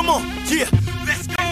Come on, yeah, let's go.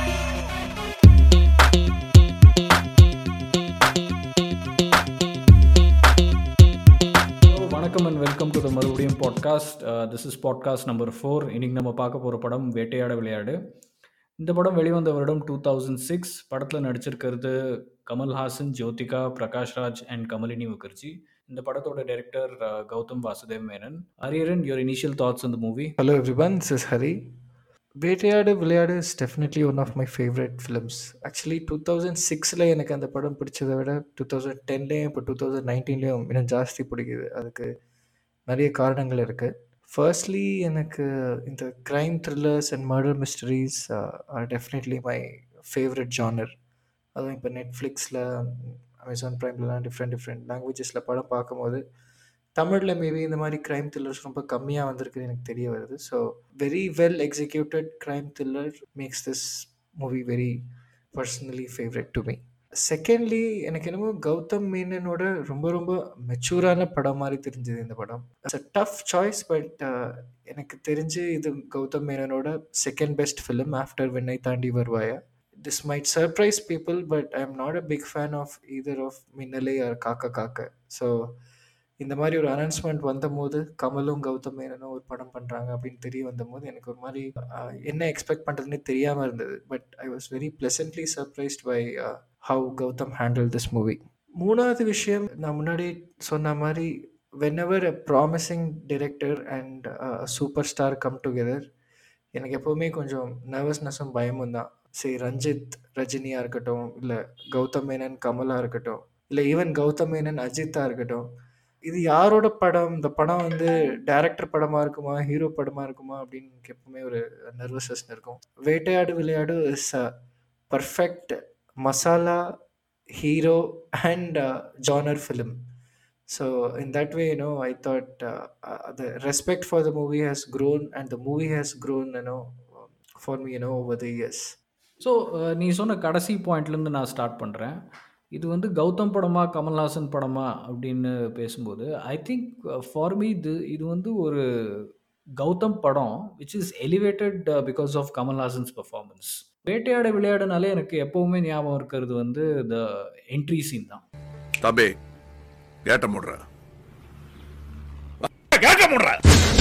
வணக்கம் and welcome to the மறுபடியும் podcast this is podcast number four இன்னைக்கு நம்ம பார்க்க போகிற படம் வேட்டையாட விளையாடு இந்த படம் வெளிவந்த வருடம் டூ தௌசண்ட் சிக்ஸ் படத்தில் நடிச்சிருக்கிறது கமல்ஹாசன் ஜோதிகா பிரகாஷ் ராஜ் அண்ட் கமலினி முகர்ஜி இந்த படத்தோட director Gautham Vasudev Menon Hariharan your initial thoughts இந்த movie Hello everyone, this is Hari. Vettaiyaadu Vilaiyaadu is definitely one of my favourite films actually two thousand சிக்ஸில் எனக்கு அந்த படம் பிடிச்சதை விட டூ தௌசண்ட் டென்லேயும் இப்போ டூ தௌசண்ட் நைன்டீன்லேயும் இன்னும் ஜாஸ்தி பிடிக்குது அதுக்கு நிறைய காரணங்கள் இருக்குது ஃபர்ஸ்ட்லி எனக்கு இந்த crime thrillers and murder mysteries are definitely my favourite genre அதுவும் இப்போ நெட்ஃப்ளிக்ஸில் அமேசான் ப்ரைம்லலாம் டிஃப்ரெண்ட் டிஃப்ரெண்ட் லாங்குவேஜஸில் படம் பார்க்கும்போது தமிழில் மேபி இந்த மாதிரி க்ரைம் த்ரில்லர்ஸ் ரொம்ப கம்மியாக வந்திருக்குன்னு எனக்கு தெரிய வருது so very well executed crime thriller makes this movie very personally favourite to me secondly எனக்கு என்னமோ கௌதம் மேனனோட ரொம்ப ரொம்ப மெச்சூரான படம் மாதிரி தெரிஞ்சது இந்த படம் it's a tough choice but எனக்கு தெரிஞ்சு இது கௌதம் மேனனோட second best film after Vinnai Thaandi Varuvaaya this might surprise people but I am not a big fan of either of Minnale or Kaakha Kaakha so இந்த மாதிரி ஒரு அனௌன்ஸ்மெண்ட் வந்தபோது கமலும் கௌதம் மேனனும் ஒரு படம் பண்ணுறாங்க அப்படின்னு தெரிய வந்தபோது எனக்கு ஒரு மாதிரி ஆஹ், என்ன எக்ஸ்பெக்ட் பண்ணுறதுன்னு தெரியாமல் இருந்தது but I was very pleasantly surprised by how Gautham handle this movie மூணாவது விஷயம் நான் முன்னாடி சொன்ன மாதிரி whenever a promising director and super star come together எனக்கு எப்போவுமே கொஞ்சம் நர்வஸ்னஸும் பயமும் தான் சரி ரஞ்சித் ரஜினியாக இருக்கட்டும் இல்லை கௌதம் மேனன் கமலாக இருக்கட்டும் இல்லை ஈவன் கௌதம் மேனன் அஜித்தா இருக்கட்டும் இது யாரோட படம் இந்த படம் வந்து டைரக்டர் படமாக இருக்குமா ஹீரோ படமாக இருக்குமா அப்படின்னு எனக்கு எப்பவுமே ஒரு நர்வஸஸ் இருக்கும் Vettaiyaadu Vilaiyaadu is a perfect masala hero and genre film so in that way you know I thought the respect for the movie has grown and the movie has grown you know for me you know over the years so நீ சொன்ன கடைசி பாயிண்ட்லேருந்து நான் start பண்ணுறேன் இது வந்து கௌதம் படமா கமல்ஹாசன் படமா அப்படின்னு பேசும்போது ஐ திங்க் ஃபார் மீ இது இது வந்து ஒரு கௌதம் படம் which is elevated because of Kamal Haasan's performance வேட்டையாட விளையாடுனாலே எனக்கு எப்போவுமே ஞாபகம் இருக்கிறது வந்து த என்ட்ரி சீன் தான் தம்பி கேட்ட முடுற கேட்ட முடுற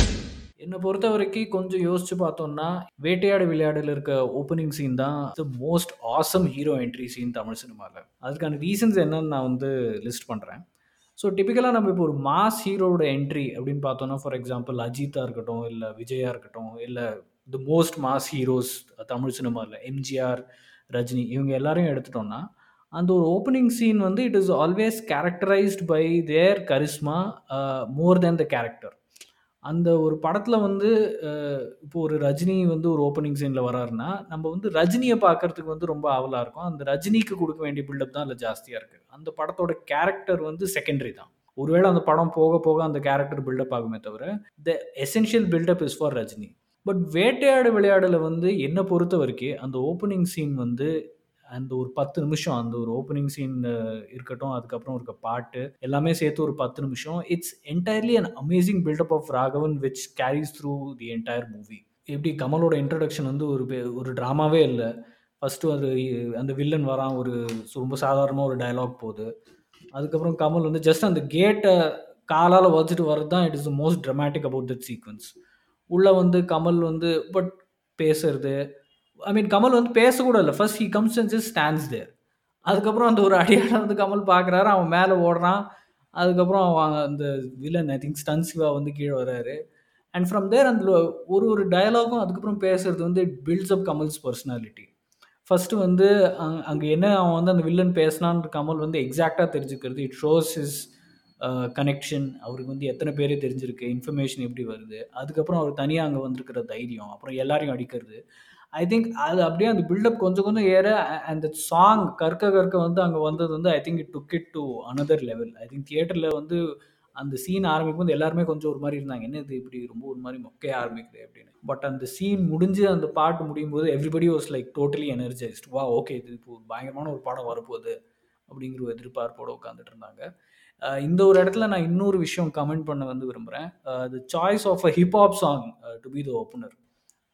என்னை பொறுத்த வரைக்கும் கொஞ்சம் யோசிச்சு பார்த்தோம்னா வேட்டையாடு விளையாடுல இருக்க ஓப்பனிங் சீன் தான் the most awesome hero entry scene Tamil சினிமாவில் அதுக்கான ரீசன்ஸ் என்னன்னு நான் வந்து லிஸ்ட் பண்ணுறேன் ஸோ டிபிக்கலாக நம்ம இப்போ ஒரு மாஸ் ஹீரோட என்ட்ரி அப்படின்னு பார்த்தோம்னா ஃபார் எக்ஸாம்பிள் அஜித்தா இருக்கட்டும் இல்லை விஜயா இருக்கட்டும் இல்லை the most mass heroes Tamil சினிமாவில் எம்ஜிஆர் ரஜினி இவங்க எல்லாரையும் எடுத்துட்டோம்னா அந்த ஒரு ஓப்பனிங் சீன் வந்து it is always characterised by their charisma more than the character அந்த ஒரு படத்தில் வந்து அஹ், இப்போ ஒரு ரஜினி வந்து ஒரு ஓப்பனிங் சீனில் வராருன்னா நம்ம வந்து ரஜினியை பார்க்கறதுக்கு வந்து ரொம்ப ஆவலாக இருக்கும் அந்த ரஜினிக்கு கொடுக்க வேண்டிய பில்டப் தான் அதில் ஜாஸ்தியாக இருக்குது அந்த படத்தோட கேரக்டர் வந்து செகண்டரி தான் ஒருவேளை அந்த படம் போக போக அந்த கேரக்டர் பில்டப் ஆகுமே தவிர the essential buildup is for Rajini but Vettaiyaadu விளையாடல வந்து என்னை பொறுத்த வரைக்கும் அந்த ஓப்பனிங் சீன் வந்து அந்த ஒரு பத்து நிமிஷம் அந்த ஒரு ஓப்பனிங் சீன் இருக்கட்டும் அதுக்கப்புறம் இருக்க பாட்டு எல்லாமே சேர்த்து ஒரு பத்து நிமிஷம் it's entirely an amazing buildup of Raghavan which carries through the entire movie எப்படி கமலோட இன்ட்ரடக்ஷன் வந்து ஒரு பெ- ஒரு ட்ராமாவே இல்லை ஃபஸ்ட்டு அது அந்த வில்லன் வரான் ஒரு ரொம்ப சாதாரணமாக ஒரு டயலாக் போகுது அதுக்கப்புறம் கமல் வந்து ஜஸ்ட் அந்த கேட்டை காலால் வச்சுட்டு வர்றது தான் it is the most dramatic about that sequence உள்ளே வந்து கமல் வந்து பட் பேசுறது ஐ மீன் கமல் வந்து பேசக்கூட இல்லை first he comes and just stands there அதுக்கப்புறம் அந்த ஒரு அடியாள வந்து கமல் பார்க்குறாரு அவன் மேலே ஓடுறான் அதுக்கப்புறம் அவன் அந்த villain I think stunt Siva வந்து கீழே வராரு அண்ட் ஃப்ரம் தேர் அந்த ஒரு ஒரு டயலாகும் அதுக்கப்புறம் பேசுறது வந்து it builds up Kamal's personality first வந்து அங்கே என்ன அவன் வந்து அந்த வில்லன் பேசினான்னு கமல் வந்து எக்ஸாக்டாக தெரிஞ்சுக்கிறது இட் ஷோஸ் இஸ் கனெக்ஷன் அவருக்கு வந்து எத்தனை பேரே தெரிஞ்சிருக்கு இன்ஃபர்மேஷன் எப்படி வருது அதுக்கப்புறம் அவர் தனியாக அங்கே வந்திருக்கிற தைரியம் அப்புறம் எல்லாரையும் அடிக்கிறது ஐ திங்க் அது அப்படியே அந்த பில்டப் கொஞ்சம் கொஞ்சம் ஏற அந்த சாங் கற்க கற்க வந்து அங்கே வந்தது வந்து I think it took it to another level I think தியேட்டரில் வந்து அந்த சீன் ஆரம்பிக்கும் போது எல்லாருமே கொஞ்சம் ஒரு மாதிரி இருந்தாங்க என்ன இது இப்படி ரொம்ப ஒரு மாதிரி மொக்கைய ஆரம்பிக்குது அப்படின்னு பட் அந்த சீன் முடிஞ்சு அந்த பாட்டு முடியும் போது everybody was like totally energised வா ஓகே இது இப்போ ஒரு பயங்கரமான ஒரு படம் வரப்போகுது அப்படிங்கிற ஒரு எதிர்பார்ப்போடு உட்காந்துட்டு இருந்தாங்க அஹ் இந்த ஒரு இடத்துல நான் இன்னொரு விஷயம் கமெண்ட் பண்ண வந்து விரும்புகிறேன் the choice of a hip hop song to be the opener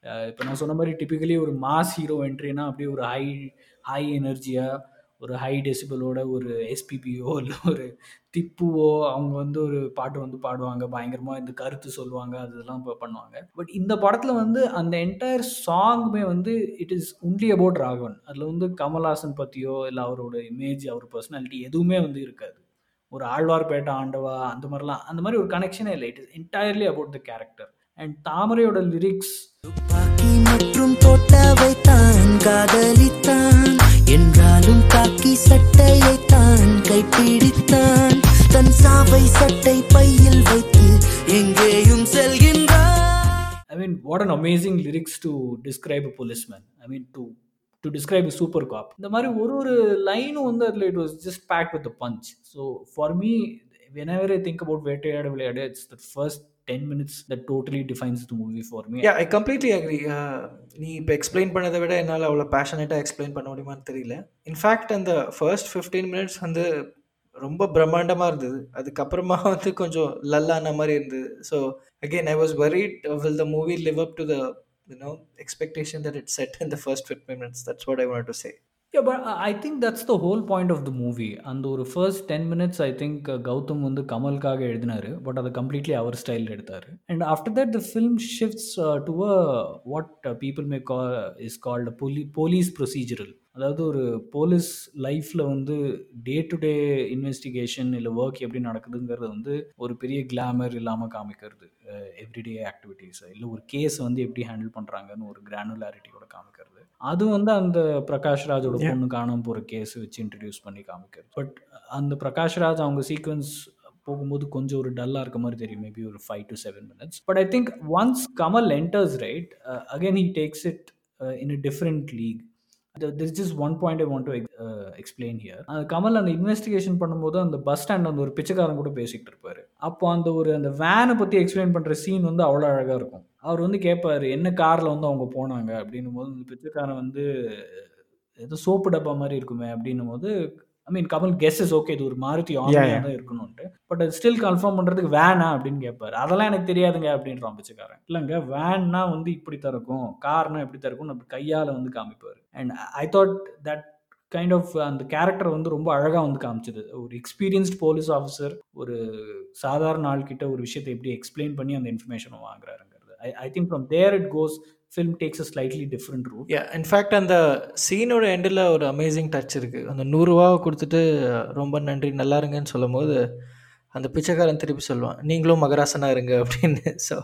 இப்போ நான் சொன்ன மாதிரி டிப்பிக்கலி ஒரு மாஸ் ஹீரோ என்ட்ரினா அப்படியே ஒரு ஹை ஹை எனர்ஜியாக ஒரு ஹை டெசிபிளோட ஒரு எஸ்பிபியோ இல்லை ஒரு திப்புவோ அவங்க வந்து ஒரு பாட்டு வந்து பாடுவாங்க பயங்கரமாக இந்த கருத்து சொல்லுவாங்க அதெல்லாம் இப்போ பண்ணுவாங்க பட் இந்த படத்தில் வந்து அந்த என்டையர் சாங்குமே வந்து it is only about Raghavan அதில் வந்து கமல்ஹாசன் பற்றியோ இல்லை அவரோட இமேஜ் அவர் பர்சனாலிட்டி எதுவுமே வந்து இருக்காது ஒரு ஆழ்வார்பேட்டை ஆண்டவா அந்த மாதிரிலாம் அந்த மாதிரி ஒரு கனெக்ஷனே இல்லை it is entirely about the character and தாமரையோட லிரிக்ஸ் துப்பாக்கி மற்றும் தோட்டாவை தான் காதலித்தான் என்றாலும் காக்கி சட்டையை தான் கைப்பிடித்தான் தன் சாவை சட்டை பையில் வைத்து எங்கேயும் செல்கின்றான் I mean, what an amazing lyrics to describe a policeman. I mean, to to describe a super cop. இந்த மாதிரி ஒரு ஒரு லைனும் வந்து அதில் it was just pack with punch so for me whenever I think about Vettaiyaadu Vilaiyaadu it's the first ten minutes that totally defines the movie for me yeah I completely agree நீ இப்போ explain பண்ணதை விட என்னால் அவ்வளோ பேஷனேட்டாக எக்ஸ்பிளைன் பண்ண முடியுமான்னு தெரியல in fact அந்த ஃபர்ஸ்ட் ஃபிஃப்டீன் மினிட்ஸ் வந்து ரொம்ப பிரம்மாண்டமாக இருந்தது அதுக்கப்புறமா வந்து கொஞ்சம் லல்லான மாதிரி இருந்தது so again I was worried will the movie live up to the you know expectation that it set in the first fifteen minutes that's what I want to say Yeah, but I I think that's the whole point of the movie. அந்த ஒரு first ten minutes I think Gautam வந்து கமலுக்காக எழுதினாரு but அதை completely அவர் style எடுத்தார் and after that the film shifts to a what people may கா is called போலி போலீஸ் ப்ரொசீஜரல் அதாவது ஒரு போலீஸ் லைஃப்பில் வந்து டே டு டே இன்வெஸ்டிகேஷன் இல்லை ஒர்க் எப்படி நடக்குதுங்கிறது வந்து ஒரு பெரிய கிளாமர் இல்லாமல் காமிக்கிறது எவ்ரிடே ஆக்டிவிட்டீஸ் இல்லை ஒரு கேஸ் வந்து எப்படி ஹேண்டில் பண்ணுறாங்கன்னு ஒரு கிரானுலாரிட்டியோட காமிக்கிறது அது வந்து அந்த பிரகாஷ் ராஜோட Yeah. பொண்ணு காணாம போகிற கேஸ் வச்சு இன்ட்ரடியூஸ் பண்ணி காமிக்கிறது பட் அந்த பிரகாஷ் ராஜ் அவங்க சீக்வன்ஸ் போகும்போது கொஞ்சம் ஒரு டல்லாக இருக்க மாதிரி தெரியும் மேபி ஒரு five to seven minutes but I think once Kamal enters right again he takes it in a different league this just one point I want to explain here அந்த கமல் அந்த இன்வெஸ்டிகேஷன் பண்ணும்போது அந்த பஸ் ஸ்டாண்ட் அந்த ஒரு பிச்சைக்காரன் கூட பேசிக்கிட்டு இருப்பாரு அப்போ அந்த ஒரு அந்த வேனை பற்றி எக்ஸ்பிளைன் பண்ணுற சீன் வந்து அவ்வளோ அழகாக இருக்கும் அவர் வந்து கேட்பாரு என்ன காரில் வந்து அவங்க போனாங்க அப்படின்னும் போது அந்த பிச்சைக்காரன் வந்து ஏதோ சோப்பு டப்பா மாதிரி இருக்குமே அப்படின்னும் போது I mean Kamal guesses okay இது ஒரு மாருதி ஆன்லைன் yeah. தான் இருக்கணும்ட்டு பட் அது ஸ்டில் கன்ஃபார்ம் பண்ணுறதுக்கு வேனா அப்படின்னு கேட்பாரு அதெல்லாம் எனக்கு தெரியாதுங்க அப்படின்றான் பிச்சைக்காரன் இல்லைங்க வேன்னா வந்து இப்படி தான் இருக்கும் கார்னா இப்படி தான் இருக்கும் அப்படி கையால் வந்து காமிப்பார் and I thought that kind of அந்த கேரக்டர் வந்து ரொம்ப அழகாக வந்து காமிச்சது ஒரு எக்ஸ்பீரியன்ஸ்ட் போலீஸ் ஆஃபீஸர் ஒரு சாதாரண ஆள்கிட்ட ஒரு விஷயத்தை எப்படி எக்ஸ்பிளைன் பண்ணி அந்த இன்ஃபர்மேஷனை வாங்குறாருங்கிறது I I think from there it goes film takes a slightly different route yeah in fact அந்த சீனோட எண்டில் ஒரு அமேசிங் டச் இருக்குது அந்த நூறுரூவாவை கொடுத்துட்டு ரொம்ப நன்றி நல்லா இருங்கன்னு சொல்லும் போது அந்த பிச்சைக்காரன் திருப்பி சொல்லுவான் நீங்களும் மகராசனா இருங்க அப்படின்னு so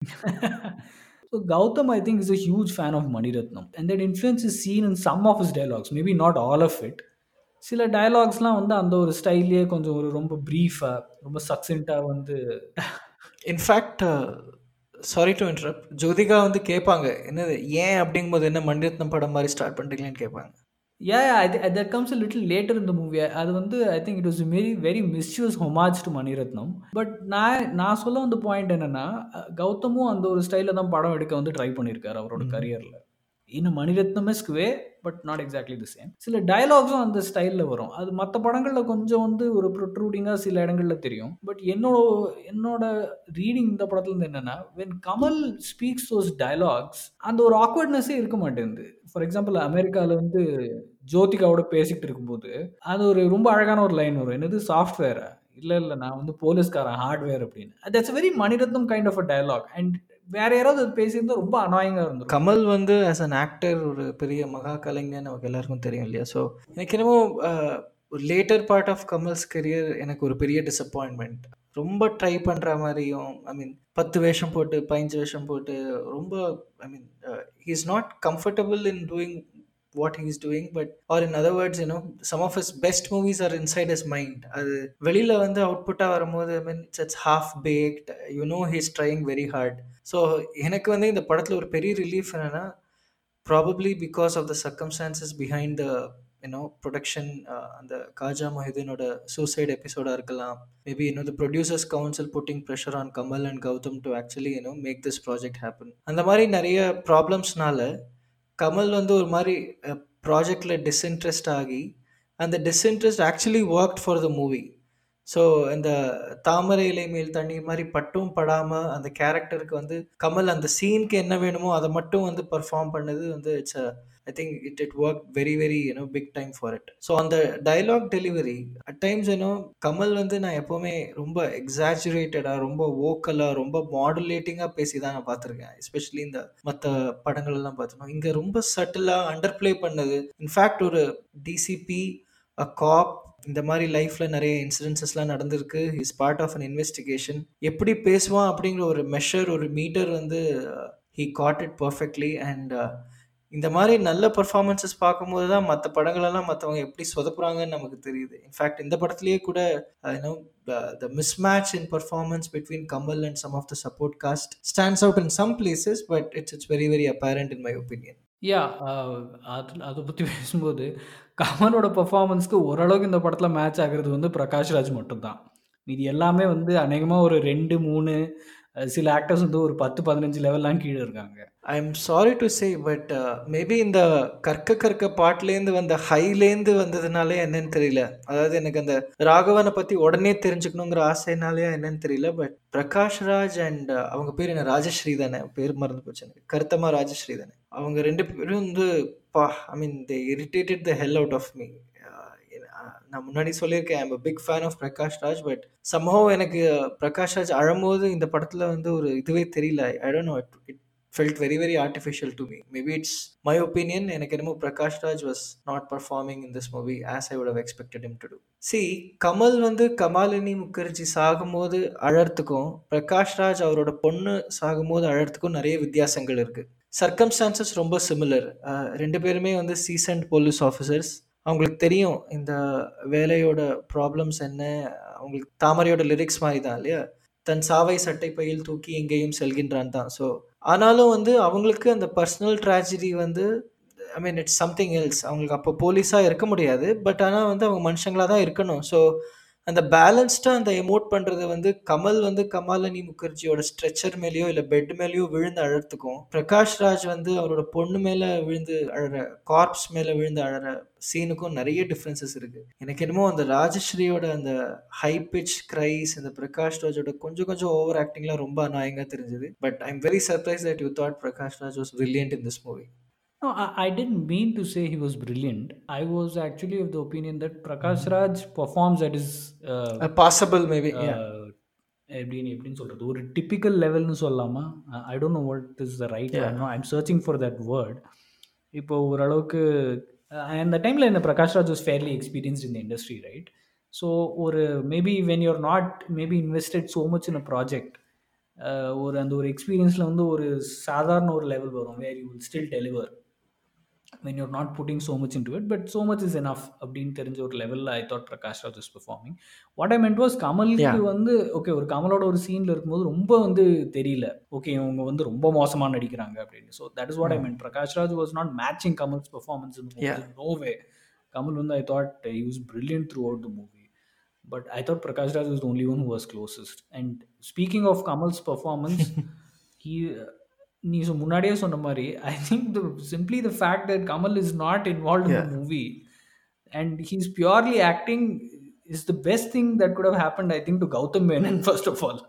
So Gautam, I think, is a huge fan of Maniratnam, and that influence is seen in some of his dialogues. Maybe not all of it. சில டயலாக்ஸ்லாம் வந்து அந்த ஒரு ஸ்டைல்லையே கொஞ்சம் ஒரு ரொம்ப ப்ரீஃபாக ரொம்ப சக்சென்ட்டாக வந்து in fact sorry to interrupt Jyothika வந்து கேட்பாங்க என்னது ஏன் அப்படிங்கும்போது என்ன மணிரத்னம் படம் மாதிரி ஸ்டார்ட் பண்ணுறீங்கன்னு கேட்பாங்க yeah that comes a little later இந்த மூவி அது வந்து I think it was very very misuse homage to Mani Ratnam but நான் நான் சொல்ல வந்த பாயிண்ட் என்னன்னா அஹ், கௌதமும் அந்த ஒரு ஸ்டைலில் தான் படம் எடுக்க வந்து ட்ரை பண்ணியிருக்காரு அவரோட கரியரில் இன்னும் Mani Ratnamesque way but not exactly the same சில டயலாக்ஸும் அந்த ஸ்டைலில் வரும் அது மற்ற படங்களில் கொஞ்சம் வந்து ஒரு ப்ரொட்ரூடிங்காக சில இடங்களில் தெரியும் பட் என்னோட என்னோட ரீடிங் இந்த படத்துல இருந்து என்னன்னா when Kamal speaks those dialogues அந்த ஒரு ஆக்வர்ட்னஸே இருக்க மாட்டேங்குது ஃபார் எக்ஸாம்பிள் அமெரிக்காவில் வந்து ஜோதிகாவோட பேசிக்கிட்டு இருக்கும்போது அது ஒரு ரொம்ப அழகான ஒரு லைன் வரும் என்னது சாஃப்ட்வேரா இல்லை இல்லை நான் வந்து போலீஸ்காரன் ஹார்ட்வேர் அப்படின்னு that's very Mani Ratnam kind of a dialogue and வேற யாராவது அது பேசியிருந்தா ரொம்ப அனாயிங்காக இருந்திருக்கும் கமல் வந்து ஆஸ் அன் ஆக்டர் ஒரு பெரிய மகா கலைஞர் நமக்கு எல்லாருக்கும் தெரியும் இல்லையா ஸோ எனக்கு என்னமோ அஹ், ஒரு later part of Kamal's career எனக்கு ஒரு பெரிய டிசப்பாயின்மெண்ட் ரொம்ப ட்ரை பண்ணுற மாதிரியும் ஐ மீன் பத்து வேஷம் போட்டு பதினஞ்சு வேஷம் போட்டு ரொம்ப I mean he is not comfortable in doing what he is doing but are in other words you know some of his best movies are inside his mind அது வெளியில் வந்து அவுட்புட்டாக வரும்போது I mean it's half baked you know he's trying very hard so எனக்கு வந்து இந்த படத்தில் ஒரு பெரிய ரிலீஃப் என்னன்னா probably because of the circumstances behind the you know production அந்த காஜா மொஹிதீனோட சூசைட் எபிசோடாக இருக்கலாம் maybe you know the producers council putting pressure on Kamal and Gautam to actually you know make this project happen அந்த மாதிரி நிறைய ப்ராப்ளம்ஸ்னால கமல் வந்து ஒரு மாதிரி ப்ராஜெக்டில் டிஸ்இன்ட்ரெஸ்ட் ஆகி அந்த disinterest actually work for the movie so இந்த தாமரை இலை மேல் தண்ணீர் மாதிரி பட்டும் படாமல் அந்த கேரக்டருக்கு வந்து கமல் அந்த சீனுக்கு என்ன வேணுமோ அதை மட்டும் வந்து பர்ஃபார்ம் பண்ணது வந்து it's I think it it work very very you know big time for it so அந்த dialogue delivery at times you know Kamal வந்து நான் எப்போவுமே ரொம்ப எக்ஸாஜுரேட்டடாக ரொம்ப ஓக்கலாக ரொம்ப மாடுலேட்டிங்காக பேசி தான் நான் பார்த்துருக்கேன் எஸ்பெஷலி இந்த மற்ற படங்கள் எல்லாம் பார்த்தோம் இங்கே ரொம்ப சட்டிலாக அண்டர் ப்ளே பண்ணது இன்ஃபேக்ட் ஒரு டிசிபி அ காப் இந்த மாதிரி லைஃப்பில் நிறைய இன்சிடென்சஸ்லாம் நடந்திருக்கு is part of an investigation எப்படி பேசுவான் அப்படிங்கிற ஒரு மெஷர் ஒரு மீட்டர் வந்து he got it perfectly and இந்த மாதிரி நல்ல பர்ஃபார்மன்ஸஸ் பார்க்கும்போது தான் மற்ற படங்களெல்லாம் மற்றவங்க எப்படி சொதப்புறாங்கன்னு நமக்கு தெரியுது இன்ஃபேக்ட் இந்த படத்துலேயே கூட you know the mismatch in performance between Kamal and some of the support cast stands out in some places but it's it's very very apparent in my opinion yeah அது அதை பற்றி பேசும்போது கமலோட பர்ஃபார்மன்ஸ்க்கு ஓரளவுக்கு இந்த படத்தில் மேட்ச் ஆகிறது வந்து பிரகாஷ் ராஜ் மட்டும்தான் இது எல்லாமே வந்து அநேகமாக ஒரு ரெண்டு மூணு சில ஆக்டர்ஸ் வந்து ஒரு பத்து பதினஞ்சு லெவல்லாம் கீழே இருக்காங்க I am sorry to say but maybe இந்த கற்க கற்க பாட்டுலேருந்து வந்த ஹைலேருந்து வந்ததுனாலே என்னன்னு தெரியல அதாவது எனக்கு அந்த ராகவனை பற்றி உடனே தெரிஞ்சுக்கணுங்கிற ஆசைனாலே என்னன்னு தெரியல பட் பிரகாஷ் ராஜ் அண்ட் அவங்க பேர் என்ன ராஜஸ்ரீ தானே பேர் மறந்து போச்சு எனக்கு கருத்தமா ராஜஸ்ரீ தானே அவங்க ரெண்டு பேரும் வந்து பா I mean they irritated the hell out of me நான் முன்னாடி சொல்லியிருக்கேன் I'm big fan of Prakash Raj but சம்பவம் எனக்கு பிரகாஷ் ராஜ் அழும்போது இந்த படத்தில் வந்து ஒரு இதுவே தெரியல I don't know it it felt very very artificial to me maybe it's my opinion எனக்கு என்னமோ Prakash Raj was not performing in this movie as I would have expected him to to see Kamal வந்து கமாலினி முகர்ஜி சாகும்போது அழறதுக்கும் பிரகாஷ் ராஜ் அவரோட பொண்ணு சாகும்போது அழறதுக்கும் நிறைய வித்தியாசங்கள் இருக்குது சர்க்கம்ஸ்டான்சஸ் ரொம்ப சிமிலர் ரெண்டு பேருமே வந்து சீசன்ட் போலீஸ் ஆஃபீஸர்ஸ் அவங்களுக்கு தெரியும் இந்த வேலையோட ப்ராப்ளம்ஸ் என்ன அவங்களுக்கு தாமரையோட லிரிக்ஸ் மாதிரி தான் இல்லையா தன் சாவை சட்டை பையில் தூக்கி எங்கேயும் செல்கின்றான் தான் ஸோ ஆனாலும் வந்து அவங்களுக்கு அந்த பர்சனல் ட்ராஜடி வந்து I mean it's something else அவங்களுக்கு அப்போ போலீஸாக இருக்க முடியாது பட் ஆனால் வந்து அவங்க மனுஷங்களாக தான் இருக்கணும் ஸோ அந்த பேலன்ஸ்டாக அந்த எமோட் பண்ணுறது வந்து கமல் வந்து கமாலினி முகர்ஜியோட ஸ்ட்ரெச்சர் மேலேயோ இல்லை பெட் மேலேயோ விழுந்து அழறதுக்கும் பிரகாஷ் ராஜ் வந்து அவரோட பொண்ணு மேலே விழுந்து அழற கார்ப்ஸ் மேலே விழுந்து அழற சீனுக்கும் நிறைய டிஃப்ரென்சஸ் இருக்குது எனக்கு என்னமோ அந்த ராஜஸ்ரீயோட அந்த ஹை பிச் க்ரைஸ் இந்த பிரகாஷ் ராஜோட கொஞ்சம் கொஞ்சம் ஓவர் ஆக்டிங்லாம் ரொம்ப அநாயங்காக தெரிஞ்சது but I am very surprise that you thought Prakash Raj was brilliant in this movie No, I, I didn't mean to say he was brilliant. I was actually of the opinion that Prakash Raj performs at his uh, possible maybe எப்படின்னு எப்படின்னு சொல்கிறது ஒரு typical லெவல்னு சொல்லாமா I don't know what is the right no I'm searching for that word இப்போ ஓரளவுக்கு அந்த டைமில் என்ன Prakash Raj was fairly experienced in industry right so ஒரு maybe when you're not maybe invested so much in a project ஒரு அந்த ஒரு எக்ஸ்பீரியன்ஸில் வந்து ஒரு சாதாரண ஒரு லெவல் வரும் where you will still deliver when you're not putting so much into it but so much is enough அப்படின்னு தெரிஞ்ச ஒரு லெவலில் I thought Prakash Raj is performing what I meant was கமலுக்கு வந்து ஓகே ஒரு கமலோட ஒரு சீனில் இருக்கும்போது ரொம்ப வந்து தெரியல ஓகே இவங்க வந்து ரொம்ப மோசமாக நடிக்கிறாங்க அப்படின்னு so that is what I meant Prakash Raj was not matching Kamal's performance no way Kamal வந்து I thought use brilliant throughout the movie but I thought Prakash Raj is only one who was closest and speaking of Kamal's performance he நீ so முன்னாடியே சொன்ன மாதிரி I think the simply the fact that Kamal is not involve in the movie and he's purely acting is the best thing that could have happen I think to Gautam Menon first of all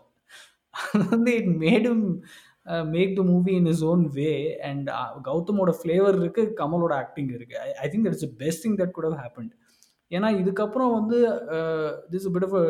வந்து it made him make the movie in his own way and கௌதமோட flavour இருக்குது கமலோட acting இருக்குது I I think that is best thing that could have happen ஏன்னா இதுக்கப்புறம் வந்து this bit of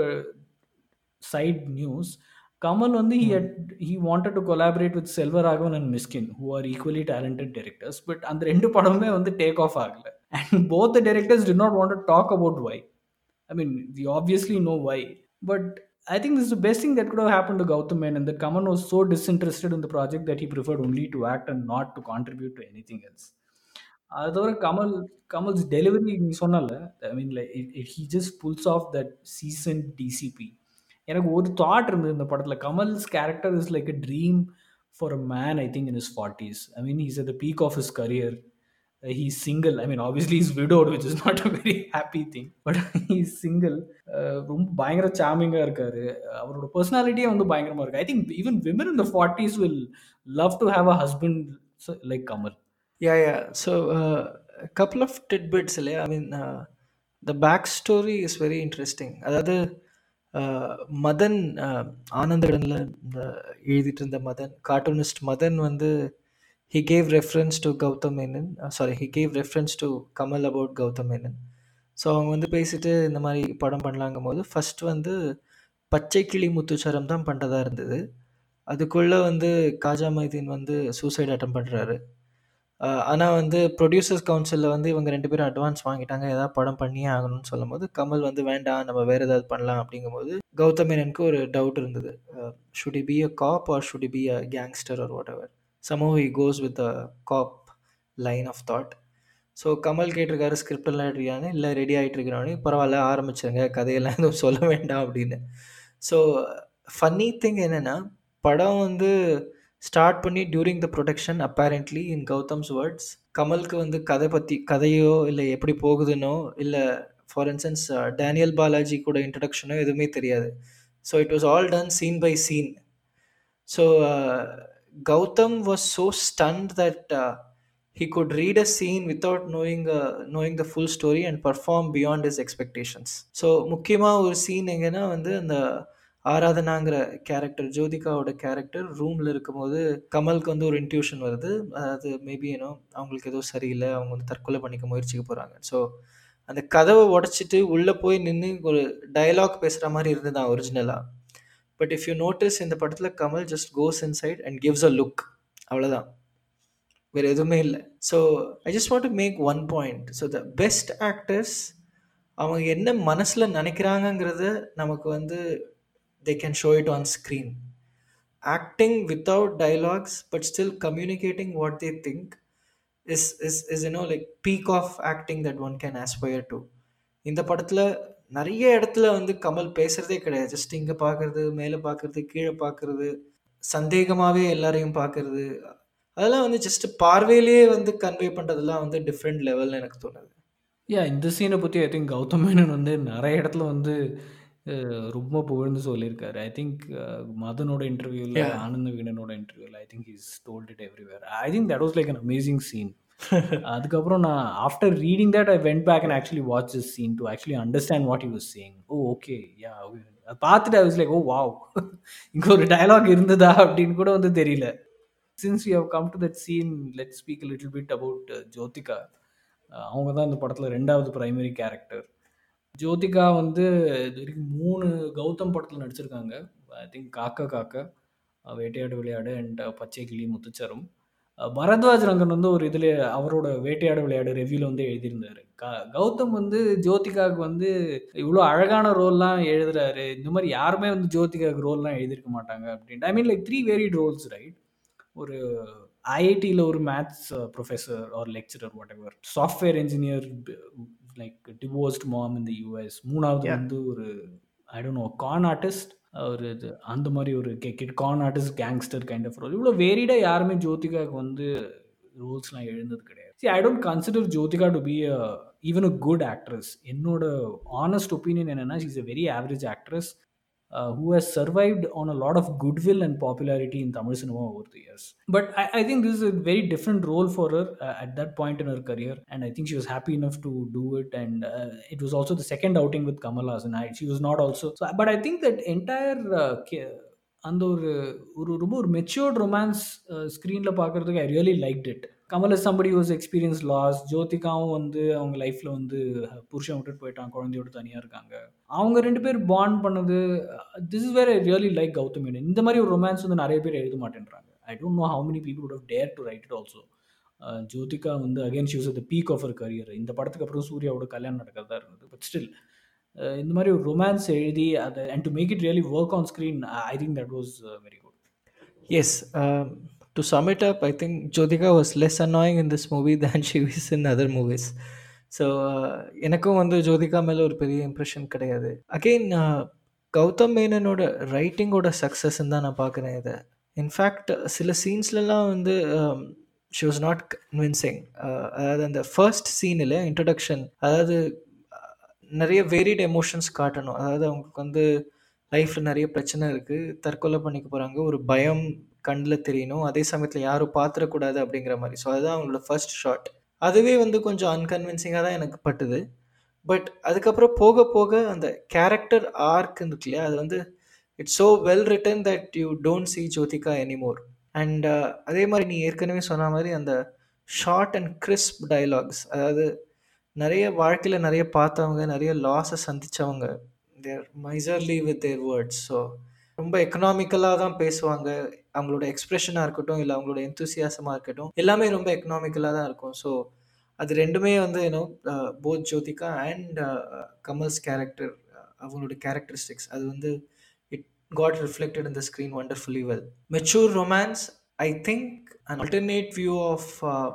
side news Kamal வந்து he he wanted to collaborate with Selvaraghavan and Mysskin who are equally talented directors but அந்த ரெண்டு படமுமே வந்து டேக் ஆஃப் ஆகல and both the directors did not want talk about why I mean we obviously know why but I think this is the best thing that could have happened to Gautam Menon that Kaman was so disinterested in the project that he preferred only to act and not to contribute to anything else. அது தவிர Kamal Kamal's delivery நீ சொன்னல I mean like he just pulls off that seasoned DCP எனக்கு ஒரு thought இருந்தது இந்த படத்தில் Kamal's character is like a dream for a man I think in his forties I mean he's at the peak of his career he's single I mean obviously is widowed which is not a very happy thing but he's single ரொம்ப பயங்கர சாமிங்காக இருக்கார் அவரோட பர்சனாலிட்டியே வந்து பயங்கரமாக இருக்குது I think even women in the forties will love to have a husband like Kamal Yeah, yeah. So, uh, a couple of tidbits. I mean, uh, the backstory is very interesting. அதாவது அஹ், மதன் அஹ், ஆனந்தடனில் இந்த எழுதிட்டு இருந்த மதன் கார்ட்டூனிஸ்ட் மதன் வந்து he gave reference to Gautam Menon sorry he gave reference to Kamal about Gautam Menon so அவங்க வந்து பேசிட்டு இந்த மாதிரி படம் பண்ணலாங்கும் போது ஃபர்ஸ்ட் வந்து பச்சை கிளி முத்துச்சரம் தான் பண்ணுறதா இருந்தது அதுக்குள்ளே வந்து காஜா மைதீன் வந்து சூசைட் அட்டம் பண்ணுறாரு ஆனால் வந்து ப்ரொடியூசர்ஸ் கவுன்சிலில் வந்து இவங்க ரெண்டு பேரும் அட்வான்ஸ் வாங்கிட்டாங்க ஏதாவது படம் பண்ணியே ஆகணும்னு சொல்லும்போது கமல் வந்து வேண்டாம் நம்ம வேறு ஏதாவது பண்ணலாம் அப்படிங்கும்போது கௌதம் மேனனுக்கு ஒரு டவுட் இருந்தது should be a cop or should be a gangster or whatever somehow he goes with a cop line of thought so Kamal கேட்டிருக்காரு ஸ்கிரிப்ட் எல்லாம் எடுக்கிறாங்க இல்லை ரெடி ஆகிட்டு இருக்கிறானே பரவாயில்ல ஆரம்பிச்சிருங்க கதையெல்லாம் எதுவும் சொல்ல வேண்டாம் அப்படின்னு ஸோ ஃபன்னி திங் என்னென்னா படம் வந்து ஸ்டார்ட் பண்ணி during the production apparently in Gautam's words கமலுக்கு வந்து கதை பற்றி கதையோ இல்லை எப்படி போகுதுன்னோ இல்லை ஃபார் இன்ஸ்டன்ஸ் டேனியல் பாலாஜி கூட இன்ட்ரடக்ஷனோ எதுவுமே தெரியாது so it was all done scene by scene so Gautam was so stunned that he could read a scene without knowing uh, knowing the full story and perform beyond his expectations so முக்கியமாக ஒரு scene எங்கன்னா வந்து அந்த ஆராதனாங்கிற character ஜோதிகாவோட character ரூமில் இருக்கும்போது கமலுக்கு வந்து ஒரு இன்ட்யூஷன் வருது அதாவது மேபி ஏனோ அவங்களுக்கு ஏதோ சரியில்லை அவங்க வந்து தற்கொலை பண்ணிக்க முயற்சிக்க போகிறாங்க ஸோ அந்த கதவை உடச்சிட்டு உள்ளே போய் நின்று ஒரு டயலாக் பேசுகிற மாதிரி இருந்தது ஒரிஜினலாக பட் இஃப் யூ நோட்டீஸ் இந்த படத்தில் Kamal just goes inside and gives a look அவ்வளோதான் வேறு எதுவுமே இல்லை so I just want to make one point so the best actors அவங்க என்ன மனசில் நினைக்கிறாங்கங்கிறத நமக்கு வந்து they can show it on screen acting without dialogues but still communicating what they think is is is you know like peak of acting that one can aspire to இந்த படத்தில் நிறைய இடத்துல வந்து கமல் பேசுகிறதே கிடையாது ஜஸ்ட் இங்கே பார்க்குறது மேலே பார்க்குறது கீழே பார்க்குறது சந்தேகமாகவே எல்லாரையும் பார்க்குறது அதெல்லாம் வந்து ஜஸ்ட் பார்வையிலேயே வந்து கன்வே பண்ணுறதுலாம் வந்து டிஃப்ரெண்ட் லெவல்னு எனக்கு தோணுது யா இந்த சீனை பற்றி ஐ திங்க் கௌதம் மேனன் வந்து நிறைய இடத்துல வந்து அஹ், ரொம்ப புகழ்ந்து சொல்லியிருக்காரு ஐ திங்க் மதனோட இன்டர்வியூவில் Yeah. ஆனந்த விகடனோட இன்டர்வியூவில் I think is told it everywhere I think that was like an amazing scene அதுக்கப்புறம் நான் after reading that I went back and actually watch this scene to actually understand what you was saying oh okay yeah அதை பார்த்துட்டு I was like oh wow இங்கே ஒரு dialogue இருந்ததா அப்படின்னு கூட வந்து தெரியல since you have come to that scene let speak little bit about Jyothika அஹ் அவங்க தான் இந்த படத்தில் ரெண்டாவது பிரைமரி கேரக்டர் ஜோதிகா வந்து இது வரைக்கும் மூணு கௌதம் படத்தில் நடிச்சிருக்காங்க ஐ திங்க் காக்கா காக்கா அஹ் வேட்டையாடு விளையாடு அண்ட் பச்சை கிளி முத்துச்சரம் அஹ் பரத்வாஜ் ரங்கன் வந்து ஒரு இதில் அவரோட வேட்டையாடு விளையாடு ரெவ்யூவில் வந்து எழுதியிருந்தாரு க கௌதம் வந்து ஜோதிகாவுக்கு வந்து இவ்வளோ அழகான ரோல்லாம் எழுதுறாரு இந்த மாதிரி யாருமே வந்து ஜோதிகாவுக்கு ரோல்லாம் எழுதியிருக்க மாட்டாங்க அப்படின்ட்டு I mean like three varied roles right ஒரு ஐஐடியில் ஒரு maths professor or lecturer whatever software engineer like divorced mom இந்த யூஎஸ் மூணாவது Yeah. வந்து ஒரு I don't know con artist ஒரு இது அந்த மாதிரி ஒரு con artist gangster kind of role இவ்வளோ வேரிடாக யாருமே ஜோதிகாவுக்கு வந்து ரோல்ஸ்லாம் எழுந்தது கிடையாது see I don't consider Jyothika to be a even a good actress என்னோட ஆனஸ்ட் ஒப்பீனியன் என்னன்னா is a very average actress uh, who has survived on a lot of goodwill and popularity in Tamil cinema over the years. But I, I think this is a very different role for her uh, at that point in her career, and I think she was happy enough to do it. And uh, it was also the second outing with Kamal Hassan. I, she was not also. So, but I think that entire uh, ca- அந்த ஒரு ஒரு ரொம்ப ஒரு matured romance ஸ்க்ரீனில் பார்க்குறதுக்கு I really like it Kamal is somebody was experience loss ஜோதிகாவும் வந்து அவங்க லைஃப்பில் வந்து புருஷன் விட்டுட்டு போயிட்டான் குழந்தையோட தனியாக இருக்காங்க அவங்க ரெண்டு பேர் பாண்ட் பண்ணது this is where I really like Gautham Menon இந்த மாதிரி ஒரு ரொமான்ஸ் வந்து நிறைய பேர் எழுத மாட்டேன்றாங்க I don't know how many people would have dare to write it also Jyothika வந்து again chose the peak of அவர் கரியர் இந்த படத்துக்கு அப்புறம் சூர்யாவோட கல்யாணம் நடக்கிறதா இருந்தது பட் ஸ்டில் இந்த மாதிரி ஒரு ரொமான்ஸ் எழுதி அதை and to make it really work on screen I think that was very good Yes, um, to sum it up, I think Jyotika was less annoying in this movie than she was in other movies. So எனக்கும் வந்து ஜோதிகா மேலே ஒரு பெரிய impression கிடையாது again Gautham மேனனோட ரைட்டிங்கோட சக்ஸஸ்ன்னு தான் நான் பார்க்குறேன் இதை இன்ஃபேக்ட் சில சீன்ஸ்லலாம் வந்து ஷி வாஸ் நாட் கன்வின்சிங் அதாவது அந்த ஃபர்ஸ்ட் சீனில் இன்ட்ரடக்ஷன் அதாவது அஹ், நிறைய வேரிட் எமோஷன்ஸ் காட்டணும் அதாவது அவங்களுக்கு வந்து லைஃப்பில் நிறைய பிரச்சனை இருக்குது தற்கொலை பண்ணிக்க போகிறாங்க ஒரு பயம் கண்ணில் தெரியணும் அதே சமயத்தில் யாரும் பார்த்துடக்கூடாது அப்படிங்கிற மாதிரி ஸோ அதுதான் அவங்களோட ஃபர்ஸ்ட் ஷாட் அதுவே வந்து கொஞ்சம் அன்கன்வின்சிங்காக தான் எனக்கு பட்டுது பட் அதுக்கப்புறம் போக போக அந்த கேரக்டர் ஆர்க் இருக்கு இல்லையா அது வந்து it's so well written that you don't see Jyothika anymore and அதே மாதிரி நீ ஏற்கனவே சொன்ன மாதிரி அந்த ஷார்ட் அண்ட் கிறிஸ்ப் டயலாக்ஸ் அதாவது நிறைய வாழ்க்கையில் நிறைய பார்த்தவங்க நிறைய லாஸை சந்தித்தவங்க their miserly with their words so ரொம்ப எக்கனாமிக்கலாக தான் பேசுவாங்க அவங்களோட எக்ஸ்ப்ரெஷனாக இருக்கட்டும் இல்லை அவங்களோட எந்தூசியாசமாக இருக்கட்டும் எல்லாமே ரொம்ப எக்கனாமிக்கலாக தான் இருக்கும் ஸோ அது ரெண்டுமே வந்து you know both Jyothika and Kamal's character அவங்களோட கேரக்டரிஸ்டிக்ஸ் அது வந்து it got reflected in the screen wonderfully well mature romance I think an alternate view of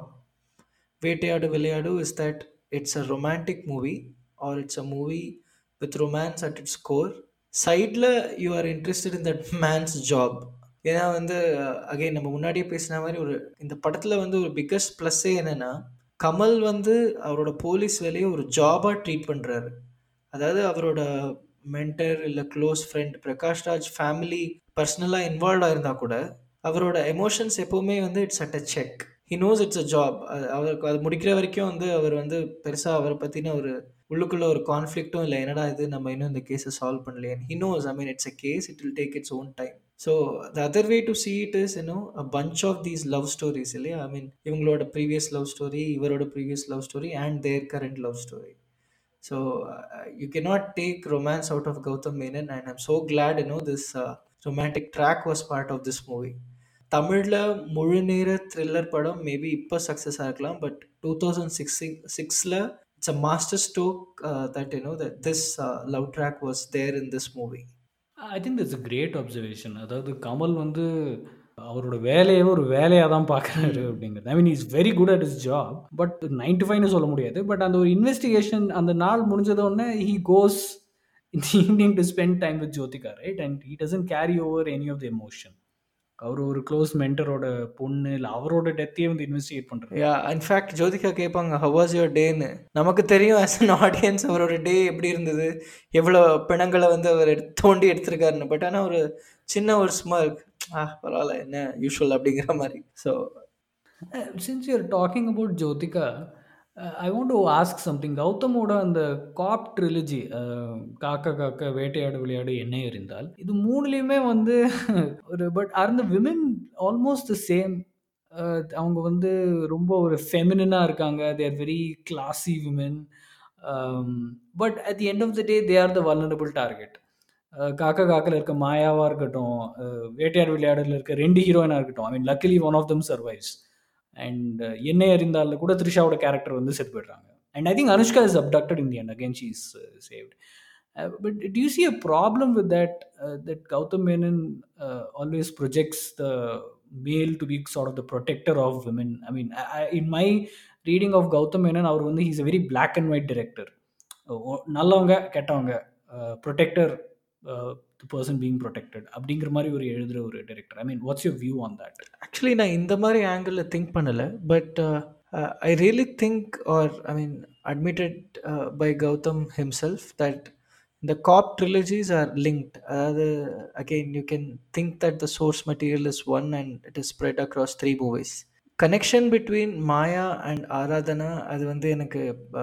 Vettaiyaadu Vilaiyaadu is that it's a romantic movie or it's a movie with romance at its core சைடில் you are interested in that man's job ஏன்னா வந்து again நம்ம முன்னாடியே பேசின மாதிரி ஒரு இந்த படத்தில் வந்து ஒரு பிக்கஸ்ட் ப்ளஸ்ஸே என்னென்னா கமல் வந்து அவரோட போலீஸ் வேலையை ஒரு ஜாபாக ட்ரீட் பண்ணுறாரு அதாவது அவரோட மென்டர் இல்லை close friend Prakash Raj family பர்சனலாக இன்வால்வ் ஆயிருந்தா கூட அவரோட எமோஷன்ஸ் எப்போவுமே வந்து it's at a check he knows it's a job அவருக்கு அது முடிக்கிற வரைக்கும் வந்து அவர் வந்து பெருசாக அவரை பற்றின ஒரு உள்ளுக்குள்ள ஒரு கான்ஃப்ளிக்ட்டும் இல்லை என்னடா இது நம்ம இன்னும் இந்த கேஸை சால்வ் பண்ணலையே he knows I mean it's a case it will take its own time so the other way to see it is இன்னும் a bunch of these love stories இல்லையா ஐ மீன் இவங்களோட ப்ரீவியஸ் லவ் ஸ்டோரி இவரோட previous love story and their current love story so you cannot take romance out of Gautham Menon and I'm so glad you know this romantic track was part of this movie தமிழில் முழு நேர thriller படம் maybe இப்போ success ஆகலாம் but two thousand six சிக்ஸில் it's a master stroke that you know that this love track was there in this movie I think it's great observation அதாவது கமல் வந்து அவரோட வேலையை ஒரு வேலையாக தான் பார்க்குறாரு அப்படிங்கிறது I mean is very good at is job but ninety ஃபைவ்னு சொல்ல முடியாது பட் அந்த ஒரு இன்வெஸ்டிகேஷன் அந்த நாள் முடிஞ்சதோடனே he goes in the evening to spend time with Jyothika right and he doesn't carry over any of the emotion அவர் ஒரு க்ளோஸ் மென்டரோட பொண்ணு இல்லை அவரோட டெத்தையே வந்து இன்வெஸ்டிகேட் பண்ணுறாரு யா இன்ஃபேக்ட் ஜோதிகா கேட்பாங்க ஹவ் வாஸ் யுவர் டேன்னு நமக்கு தெரியும் ஆஸ் அன் ஆடியன்ஸ் அவரோட டே எப்படி இருந்தது எவ்வளோ பிணங்களை வந்து அவர் எடுத்து தோண்டி எடுத்திருக்காருன்னு பட் ஆனால் ஒரு சின்ன ஒரு ஸ்மார்க் ஆ பரவாயில்ல என்ன யூஷுவல் அப்படிங்கிற மாதிரி so since you're talking about Jyothika I want to ask something கௌதமோட அந்த காப் ட்ரிலஜி காக்கா காக்கா வேட்டையாடு விளையாடு என்ன எறிந்தால் இது மூணுலேயுமே வந்து ஒரு பட் ஆர் இந்த விமென் ஆல்மோஸ்ட் த சேம் அவங்க வந்து ரொம்ப ஒரு ஃபெமினாக இருக்காங்க they are very classy women but at the end of the day they are the vulnerable target Kaakha காக்கில் இருக்க மாயாவாக இருக்கட்டும் வேட்டையாடு விளையாடுல இருக்க ரெண்டு ஹீரோயினாக இருக்கட்டும் I mean luckily one of them survives and Yennai Arindhaal கூட த்ரிஷாவோட கேரக்டர் வந்து செத்து போயிடுறாங்க and I think Anushka is abducted in the and again she is saved but do you see a problem with that that Gautham Menon always projects the male to be sort of the protector of women I mean in my reading of Gautham Menon அவர் வந்து he's a very black and white director நல்லவங்க கெட்டவங்க protector the person being protected அப்படிங்கிற மாதிரி ஒரு எழுதுகிற ஒரு director I mean what's your view on that actually நான் இந்த மாதிரி ஆங்கிளில் திங்க் பண்ணலை but I really think or I mean admitted by Gautham himself that இந்த காப் ட்ரிலஜிஸ் ஆர் லிங்க்ட் அதாவது again you can think that the source material is one and it is spread across three movies connection between Maya and Aradhana அது வந்து எனக்கு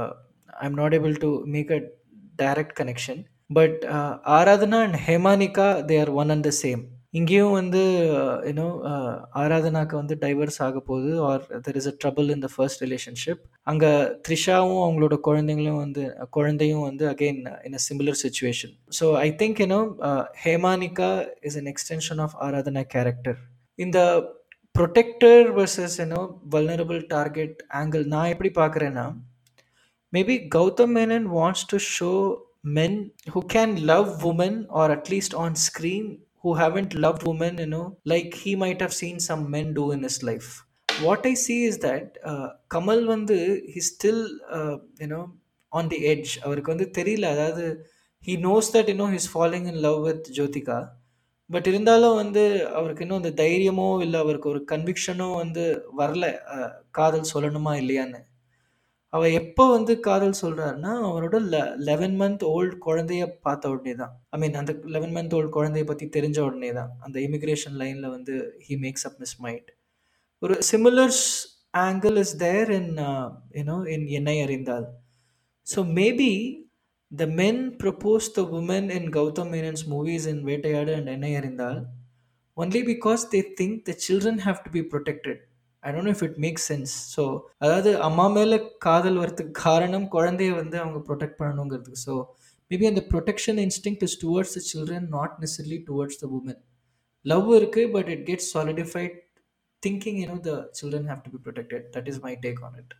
I am not able to make a direct connection but Aradhana and Hemanika they are one and the same இங்கேயும் வந்து you know ஆராதனாக்கு வந்து divorce ஆக போகுது or there is a trouble in the first relationship அங்கே த்ரிஷாவும் அவங்களோட குழந்தைங்களும் வந்து குழந்தையும் வந்து again in a similar situation so I think you know Hemanika is an extension of Aradhana character இந்த protector versus you know vulnerable target angle நான் எப்படி பார்க்குறேன்னா maybe Gautham Menon wants to show men who can love women or at least on screen who haven't loved women you know like he might have seen some men do in his life what i see is that uh, kamal வந்து he's still uh, you know on the edge அவருக்கு வந்து தெரியல அதாவது he knows that you know he's falling in love with Jyothika but இருந்தாலும் வந்து அவருக்கு இன்னும் அந்த தைரியமோ இல்லை அவருக்கு ஒரு கன்விக்ஷனோ வந்து வரல காதல் சொல்லணுமா இல்லையான்னு அவ எப்போ வந்து காதல் சொல்றாருன்னா அவரோட லெவன் மந்த் ஓல்டு குழந்தைய பார்த்த உடனே தான் ஐ மீன் அந்த லெவன் மந்த் ஓல்டு குழந்தைய பற்றி தெரிஞ்ச உடனே தான் அந்த இமிக்ரேஷன் லைனில் வந்து he makes up his mind ஒரு similar angle is there in you know in Yennai Arindhaal So maybe the men proposed the women in Gautam Menon's movies in Vetayada and Ennai Arindal only because they think the children have to be protected. I don't know if it makes sense. So அதாவது அம்மா மேலே காதல் வரதுக்கு காரணம் குழந்தைய வந்து அவங்க protect பண்ணணுங்கிறதுக்கு ஸோ மேபி அந்த protection instinct is towards the children not necessarily towards the woman love இருக்கு but it gets solidified thinking you know the children have to be protected that is my take on it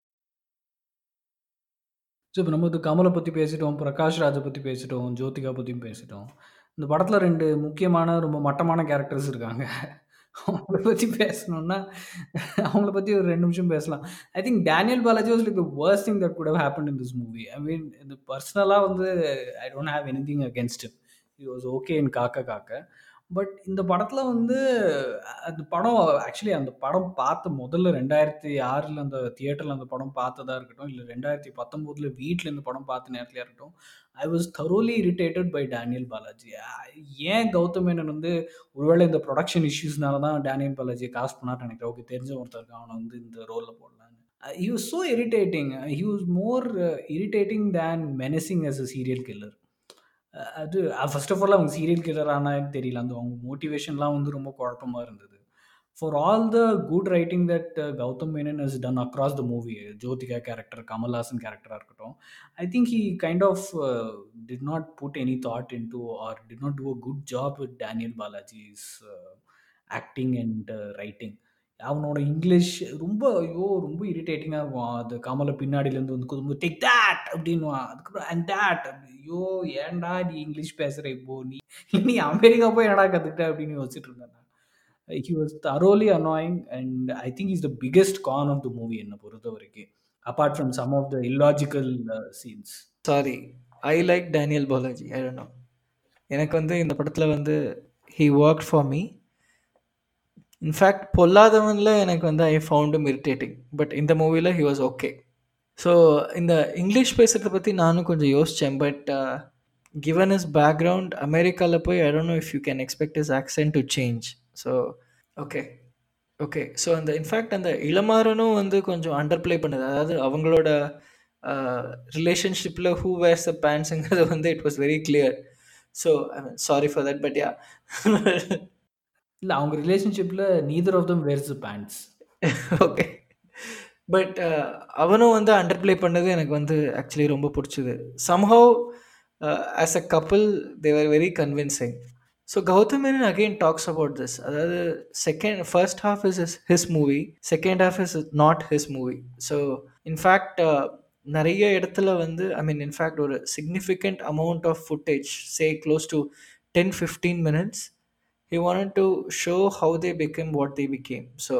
so இப்போ நம்ம இது கமலை பற்றி பேசிட்டோம் பிரகாஷ் ராஜை பற்றி பேசிட்டோம் ஜோதிகா பற்றியும் பேசிட்டோம் இந்த படத்தில் ரெண்டு முக்கியமான ரொம்ப மட்டமான கேரக்டர்ஸ் இருக்காங்க அவங்கள பற்றி பேசணும்னா அவங்கள பற்றி ஒரு ரெண்டு நிமிஷம் பேசலாம் I think Daniel Balaji was like the worst thing that could have happen in this movie I mean இது பர்சனலாக வந்து I don't have any thing against him it was okay in Kaakha Kaakha but இந்த படத்தில் வந்து அந்த படம் ஆக்சுவலி அந்த படம் பார்த்த முதல்ல ரெண்டாயிரத்தி ஆறில் அந்த தியேட்டரில் அந்த படம் பார்த்ததா இருக்கட்டும் இல்லை ரெண்டாயிரத்தி பத்தொம்போதில் வீட்டில் இந்த படம் பார்த்த நேரத்துலையாக இருக்கட்டும் I was thoroughly irritated by Daniel Balaji ஏன் கௌதம் மேனன் வந்து ஒருவேளை இந்த ப்ரொடக்ஷன் இஷ்யூஸ்னால தான் டேனியல் பாலாஜியை காசு பண்ணான்னு நினைக்கிறேன் ஓகே தெரிஞ்ச ஒருத்தருக்கு அவனை வந்து இந்த ரோலில் போடலான்னு he was so irritating he was more irritating than menacing as a serial killer அது ஃபர்ஸ்ட் ஆஃப் ஆல் அவங்க சீரியல் கில்லர் ஆனால் தெரியல அந்த அவங்க மோட்டிவேஷன்லாம் வந்து ரொம்ப குழப்பமாக இருந்தது for all the good writing that Gautham Menon is done across the movie Jyothika character Kamal Haasan கேரக்டராக இருக்கட்டும் I think he kind of did not put any thought in to or did not do a good job with Daniel Balaji's acting and writing அவனோட English ரொம்ப ஐயோ ரொம்ப இரிட்டேட்டிங்காக இருக்கும் அது கமலை பின்னாடியிலேருந்து வந்து குதும்பு டேக் தேட் அப்படின்வான் அதுக்கப்புறம் அண்ட் தேட் ஐயோ ஏன்டா நீ இங்கிலீஷ் பேசுகிற இப்போ நீ நீ அமெரிக்கா போய் என்னடா கற்றுக்கிட்ட அப்படின்னு யோசிச்சுட்டு இருந்தேன் he was thoroughly annoying and I think is the biggest con of the movie என்னை பொறுத்த வரைக்கும் apart from some of the illogical scenes sorry I like Daniel Balaji I don't know எனக்கு வந்து இந்த படத்தில் வந்து he work for me in fact பொல்லாதவனில் எனக்கு வந்து ஐ ஃபவுண்டும் இரிட்டேட்டிங் பட் இந்த மூவியில் ஹி வாஸ் ஓகே ஸோ இந்த இங்கிலீஷ் பேசுகிறத பற்றி நானும் கொஞ்சம் யோசித்தேன் பட் கிவன் இஸ் பேக்ரவுண்ட் அமெரிக்காவில் போய் I don't know if you can expect is accent to change so okay okay so அந்த இன்ஃபேக்ட் அந்த இளமாறனும் வந்து கொஞ்சம் அண்டர் ப்ளே பண்ணுது அதாவது அவங்களோட ரிலேஷன்ஷிப்பில் ஹூ வேர்ஸ் த பேண்ட்ஸுங்கிறது வந்து it was very clear so I mean sorry for that but yeah இல்லை அவங்க ரிலேஷன்ஷிப்பில் neither of them wears pants okay but அவனும் வந்து அண்டர் ப்ளே பண்ணது எனக்கு வந்து ஆக்சுவலி ரொம்ப பிடிச்சிது somehow as a couple they're very convincing so Gautham Menon again talks about this அதாவது second first half is is his movie second half is not his movie so in fact நிறைய இடத்துல வந்து ஐ மீன் இன்ஃபேக்ட் ஒரு significant amount of footage say close to ten fifteen minutes he want to show how they became what they became so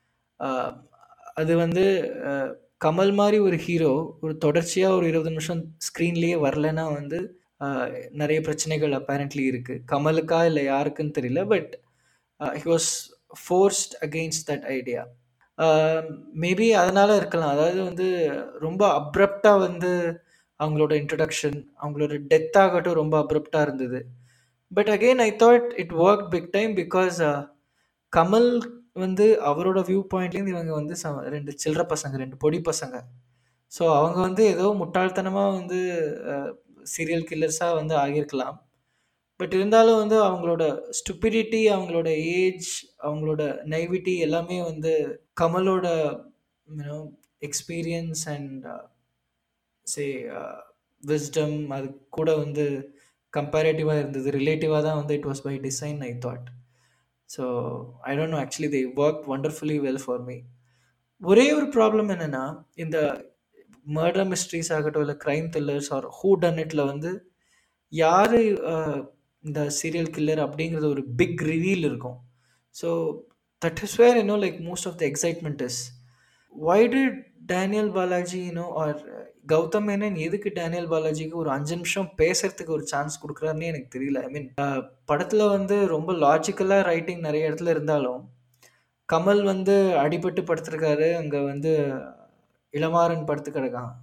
அது வந்து கமல் மாதிரி ஒரு hero ஒரு தொடர்ச்சியாக ஒரு இருபது நிமிஷம் ஸ்க்ரீன்லேயே வரலன்னா வந்து நிறைய பிரச்சனைகள் அப்பேரண்ட்லி இருக்குது கமலுக்கா இல்லை யாருக்குன்னு தெரியல but he was forced against that idea maybe அதனால் இருக்கலாம் அதாவது வந்து ரொம்ப அப்ரப்டாக வந்து அவங்களோட இன்ட்ரடக்ஷன் அவங்களோட டெத் ஆகட்டும் ரொம்ப அப்ரப்டாக இருந்தது but again I thought it work big time because Kamal வந்து அவரோட வியூ பாயிண்ட்லேருந்து இவங்க வந்து ச ரெண்டு சில்லற பசங்க ரெண்டு பொடி பசங்க ஸோ அவங்க வந்து ஏதோ முட்டாள்தனமாக வந்து சீரியல் கில்லர்ஸாக வந்து ஆகியிருக்கலாம் பட் இருந்தாலும் வந்து அவங்களோட ஸ்டுப்பிடிட்டி அவங்களோட ஏஜ் அவங்களோட நைவிட்டி எல்லாமே வந்து கமலோட you know experience and say wisdom அது கூட வந்து கம்பேரேட்டிவாக இருந்தது ரிலேட்டிவாக தான் வந்து it was by design I thought so I don't know actually they work wonderfully well for me ஒரே ஒரு ப்ராப்ளம் என்னென்னா இந்த மர்டர் மிஸ்ட்ரிஸ் ஆகட்டும் இல்லை crime thrillers are who done இட்டில் வந்து யார் இந்த சீரியல் கில்லர் அப்படிங்கிறது ஒரு பிக் ரிவீல் இருக்கும் so that is where you know like most of the excitement is why did Daniel Balaji you know or Gautham Menon எதுக்கு டேனியல் பாலாஜிக்கு ஒரு அஞ்சு நிமிஷம் பேசுறதுக்கு ஒரு சான்ஸ் கொடுக்குறாருன்னு எனக்கு தெரியல ஐ மீன் படத்தில் வந்து ரொம்ப லாஜிக்கலாக ரைட்டிங் நிறைய இடத்துல இருந்தாலும் கமல் வந்து அடிபட்டு படுத்திருக்காரு அங்கே வந்து இளமாறன் படுத்து கிடக்கான்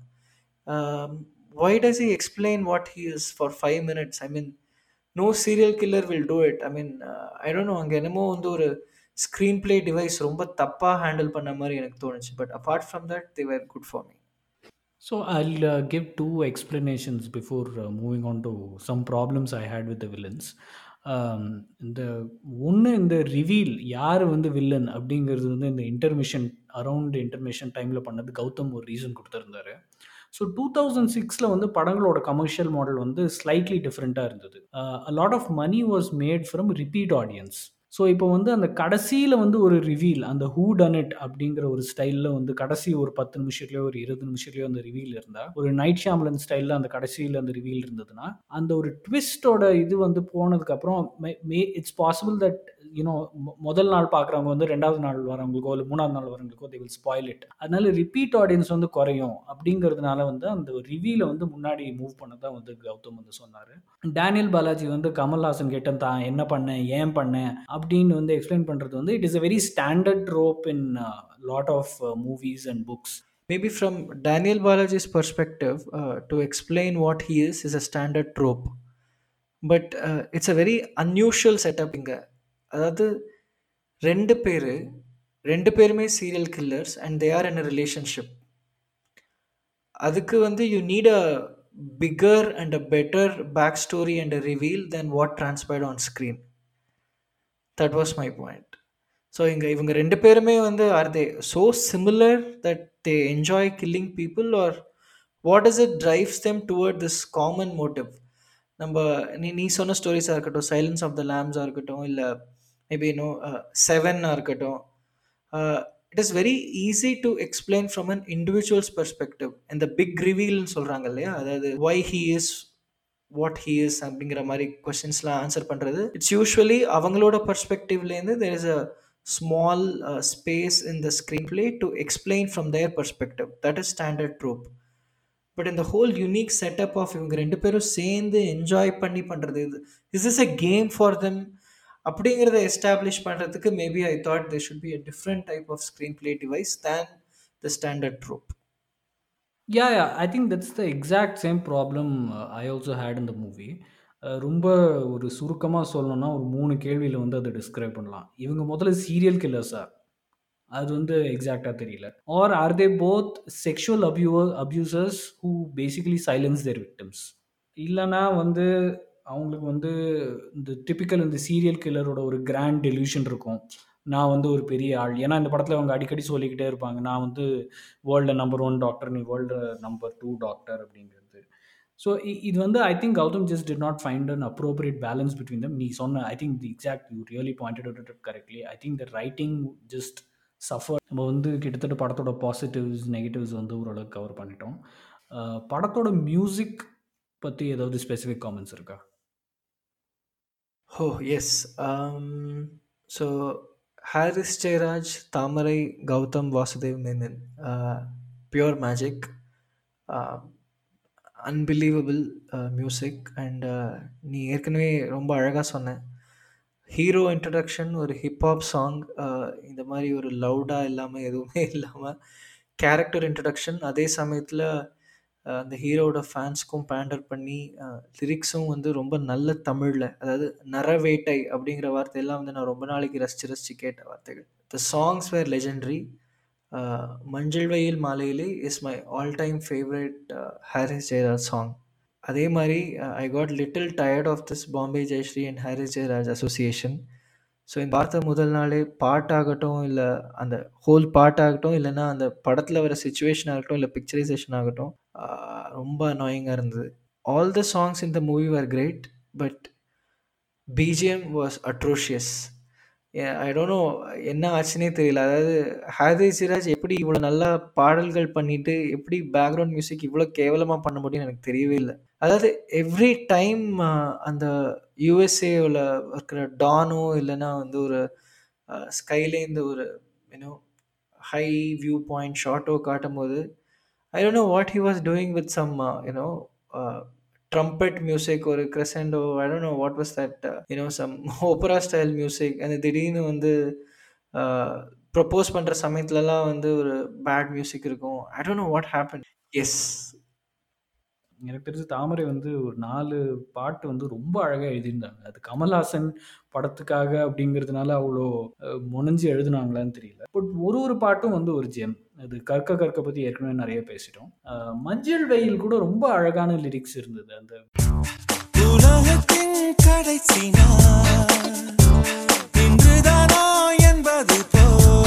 why does he explain what he is for five minutes I mean no serial killer will do it I mean I don't know அங்கே என்னமோ வந்து ஒரு ஸ்க்ரீன் பிளே டிவைஸ் ரொம்ப தப்பாக ஹேண்டில் பண்ண மாதிரி எனக்கு தோணுச்சு but apart from that they were good for me So I'll uh, give two explanations before uh, moving on to some problems I had with the villains. Um, இந்த ஒன்று இந்த reveal யார் வந்து வில்லன் அப்படிங்கிறது வந்து இந்த இன்டர்மிஷன் அரவுண்ட் இன்டர்மிஷன் டைமில் பண்ணது கௌதம் ஒரு ரீசன் கொடுத்துருந்தாரு ஸோ டூ தௌசண்ட் சிக்ஸில் வந்து படங்களோட கமர்ஷியல் மாடல் வந்து ஸ்லைட்லி டிஃப்ரெண்ட்டாக இருந்தது a lot of money was made from repeat audience so இப்போ வந்து அந்த கடைசியில் வந்து ஒரு ரிவீல் அந்த ஹூ டன் இட் அப்படிங்கிற ஒரு ஸ்டைலில் வந்து கடைசி ஒரு பத்து நிமிஷத்துலையோ ஒரு இருபது நிமிஷத்துலையோ அந்த ரிவீல் இருந்தால் ஒரு நைட் ஷாம்லன் ஸ்டைலில் அந்த கடைசியில் அந்த ரிவீல் இருந்ததுன்னா அந்த ஒரு ட்விஸ்டோட இது வந்து போனதுக்கப்புறம் may it's possible that you know முதல் நாள் பார்க்குறவங்க வந்து ரெண்டாவது நாள் வரவங்களுக்கோ இல்லை மூணாவது நாள் வரவங்களுக்கோ தே வில் ஸ்பாயில் இட் அதனால ரிப்பீட் ஆடியன்ஸ் வந்து குறையும் அப்படிங்கிறதுனால வந்து அந்த ரிவீலை வந்து முன்னாடி மூவ் பண்ணதான் வந்து கௌதம் வந்து சொன்னார் டேனியல் பாலாஜி வந்து கமல்ஹாசன் கிட்ட தான் என்ன பண்ணேன் ஏன் பண்ணேன் அப்படின்னு வந்து எக்ஸ்பிளைன் பண்ணுறது வந்து it is a very standard trope in lot of movies and books Maybe from Daniel Balaji's perspective, uh, to explain what he is is a standard trope. But uh, it's a very unusual setup இங்க அதாவது ரெண்டு பேர் ரெண்டு பேருமே serial killers and they are in a relationship அதுக்கு வந்து you need a bigger and a better back story and a reveal then what transpired on screen that was my point so இங்கே இவங்க ரெண்டு பேருமே வந்து are they so similar that they enjoy killing people or what is it drives them toward this common motive நம்ம நீ நீ சொன்ன ஸ்டோரிஸாக இருக்கட்டும் சைலன்ஸ் ஆஃப் த லேம்ஸாக இருக்கட்டும் இல்லை மேபி இன்னும் செவனாக இருக்கட்டும் it is very easy to explain from an individual's perspective இந்த பிக் ரிவீல்னு சொல்கிறாங்க இல்லையா அதாவது why he is what he is அப்படிங்கிற மாதிரி கொஸ்டின்ஸ்லாம் ஆன்சர் பண்ணுறது இட்ஸ் யூஸ்வலி அவங்களோட பர்ஸ்பெக்டிவ்லேருந்து there is a small space in the screenplay to explain from their perspective that is standard trope but இந்த ஹோல் யூனிக் செட்டப் ஆஃப் இவங்க ரெண்டு பேரும் சேர்ந்து என்ஜாய் பண்ணி பண்ணுறது இது is is a game for them அப்படிங்கிறத எஸ்டாப்ளிஷ் பண்ணுறதுக்கு maybe I thought they should be a different type of screenplay device than the standard trope yeah yeah I think that's the exact same problem I also had இந்த movie ரொம்ப ஒரு சுருக்கமாக சொல்லணும்னா ஒரு மூணு கேள்வியில் வந்து அதை டிஸ்கிரைப் பண்ணலாம் இவங்க முதல்ல சீரியல் கில்லர்ஸா அது வந்து எக்ஸாக்டாக தெரியல or or they both sexual abuser abusers who basically silence their victims இல்லைனா வந்து அவங்களுக்கு வந்து இந்த டிப்பிக்கல் இந்த சீரியல் கில்லரோட ஒரு கிராண்ட் டெலியூஷன் இருக்கும் நான் வந்து ஒரு பெரிய ஆள் ஏன்னா இந்த படத்தில் அவங்க அடிக்கடி சொல்லிக்கிட்டே இருப்பாங்க நான் வந்து வேர்ல்டில் நம்பர் ஒன் டாக்டர் நீ வேர்ல்டு நம்பர் டூ டாக்டர் அப்படிங்கிறது ஸோ இது வந்து I think Gautham just did not find an appropriate balance between them நீ சொன்ன I think the exact you really pointed out it correctly I think the writing just suffer நம்ம வந்து கிட்டத்தட்ட படத்தோட positives negatives வந்து ஓரளவுக்கு கவர் பண்ணிட்டோம் படத்தோட மியூசிக் பற்றி ஏதாவது ஸ்பெசிஃபிக் காமெண்ட்ஸ் இருக்கா oh yes so Harris Jayaraj Thamarai Gautham Vasudev Menon pure magic unbelievable music and நீ ஏற்கனவே ரொம்ப அழகாக சொன்ன ஹீரோ இன்ட்ரடக்ஷன் ஒரு ஹிப்ஹாப் சாங் இந்த மாதிரி ஒரு லவுடாக இல்லாமல் எதுவுமே இல்லாமல் கேரக்டர் இன்ட்ரடக்ஷன் அதே சமயத்தில் அந்த ஹீரோட ஃபேன்ஸ்க்கும் பேண்டர் பண்ணி லிரிக்ஸும் வந்து ரொம்ப நல்ல தமிழில் அதாவது நரவேட்டை அப்படிங்கிற வார்த்தையெல்லாம் வந்து நான் ரொம்ப நாளைக்கு ரசித்து ரசித்து கேட்ட வார்த்தைகள் த சாங்ஸ் வேர் லெஜெண்ட்ரி மஞ்சள் வெயில் மாலையிலே is my all time favourite Harris Jayaraj song அதே மாதிரி I got little tired of this Bombay Jayashri and Harris Jayaraj association so இந்த பார்த்த முதல் நாளே பாட்டாகட்டும் இல்லை அந்த ஹோல் பாட்டாகட்டும் இல்லைன்னா அந்த படத்தில் வர சுச்சுவேஷன் ஆகட்டும் இல்லை பிக்சரைசேஷன் ஆகட்டும் ரொம்ப அனாயிங்காக இருந்தது ஆல் த சாங்ஸ் இந்த movie are great but BGM was atrocious I don't know என்ன ஆச்சுன்னே தெரியல அதாவது ஹாரி சிராஜ் எப்படி இவ்வளோ நல்லா பாடல்கள் பண்ணிட்டு எப்படி பேக்ரவுண்ட் மியூசிக் இவ்வளோ கேவலமாக பண்ண முடியும்னு எனக்கு தெரியவே இல்லை அதாவது எவ்ரி டைம் அந்த யூஎஸ்ஏவில் இருக்கிற டானோ இல்லைன்னா வந்து ஒரு ஸ்கைலேருந்து ஒரு யூனோ ஹை வியூ பாயிண்ட் ஷார்ட்டோ காட்டும் போது I don't know what he was doing with some you know trumpet music ஒரு crescendo I don't know what was that you know some opera style music அந்த திடீர்னு வந்து ப்ரப்போஸ் பண்ணுற சமயத்துலலாம் வந்து ஒரு பேட் மியூசிக் இருக்கும் I don't know what happens எனக்கு தெரிஞ்சு தாமரை வந்து ஒரு நாலு பாட்டு வந்து ரொம்ப அழகாக எழுதியிருந்தாங்க அது கமல்ஹாசன் படத்துக்காக அப்படிங்கிறதுனால அவ்வளோ அஹ், முனைஞ்சு எழுதுனாங்களான்னு தெரியல பட் ஒரு ஒரு பாட்டும் வந்து ஒரு ஜெம் அது கற்க கற்க பற்றி ஏற்கனவே நிறைய பேசிட்டோம் அஹ், மஞ்சள் வெயில் கூட ரொம்ப அழகான லிரிக்ஸ் இருந்தது அந்த உலகத்தின் கடைசி நாள் இன்றுதானோ என்பது போ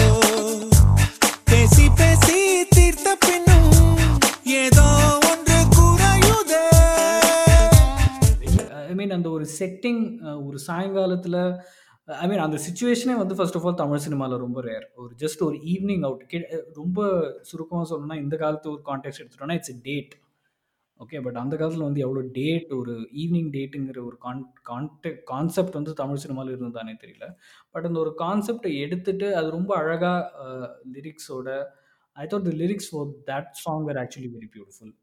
பேசி பேசி தீர்த்த பின்னும் ஏதோ ஒன்று குறையுதே ஐ மீன் அந்த ஒரு செட்டிங் ஒரு சாயங்காலத்தில் ஐ மீன் அந்த சுச்சுவேஷனே வந்து ஃபர்ஸ்ட் ஆஃப் ஆல் தமிழ் சினிமாவில் ரொம்ப ரேர் ஒரு ஜஸ்ட் ஒரு ஈவினிங் அவுட் கி ரொம்ப சுருக்கமாக சொல்லணும்னா இந்த காலத்து ஒரு கான்டெக்ட் எடுத்துட்டோம்னா இட்ஸ் டேட் ஓகே பட் அந்த காலத்தில் வந்து எவ்வளோ டேட் ஒரு ஈவினிங் டேட்டுங்கிற ஒரு கான் கான்டெக்ட் கான்செப்ட் வந்து தமிழ் சினிமாவில் இருந்ததானே தெரியல பட் அந்த ஒரு கான்செப்டை எடுத்துட்டு அது ரொம்ப அழகாக லிரிக்ஸோட I thought the lyrics for that song are actually very beautiful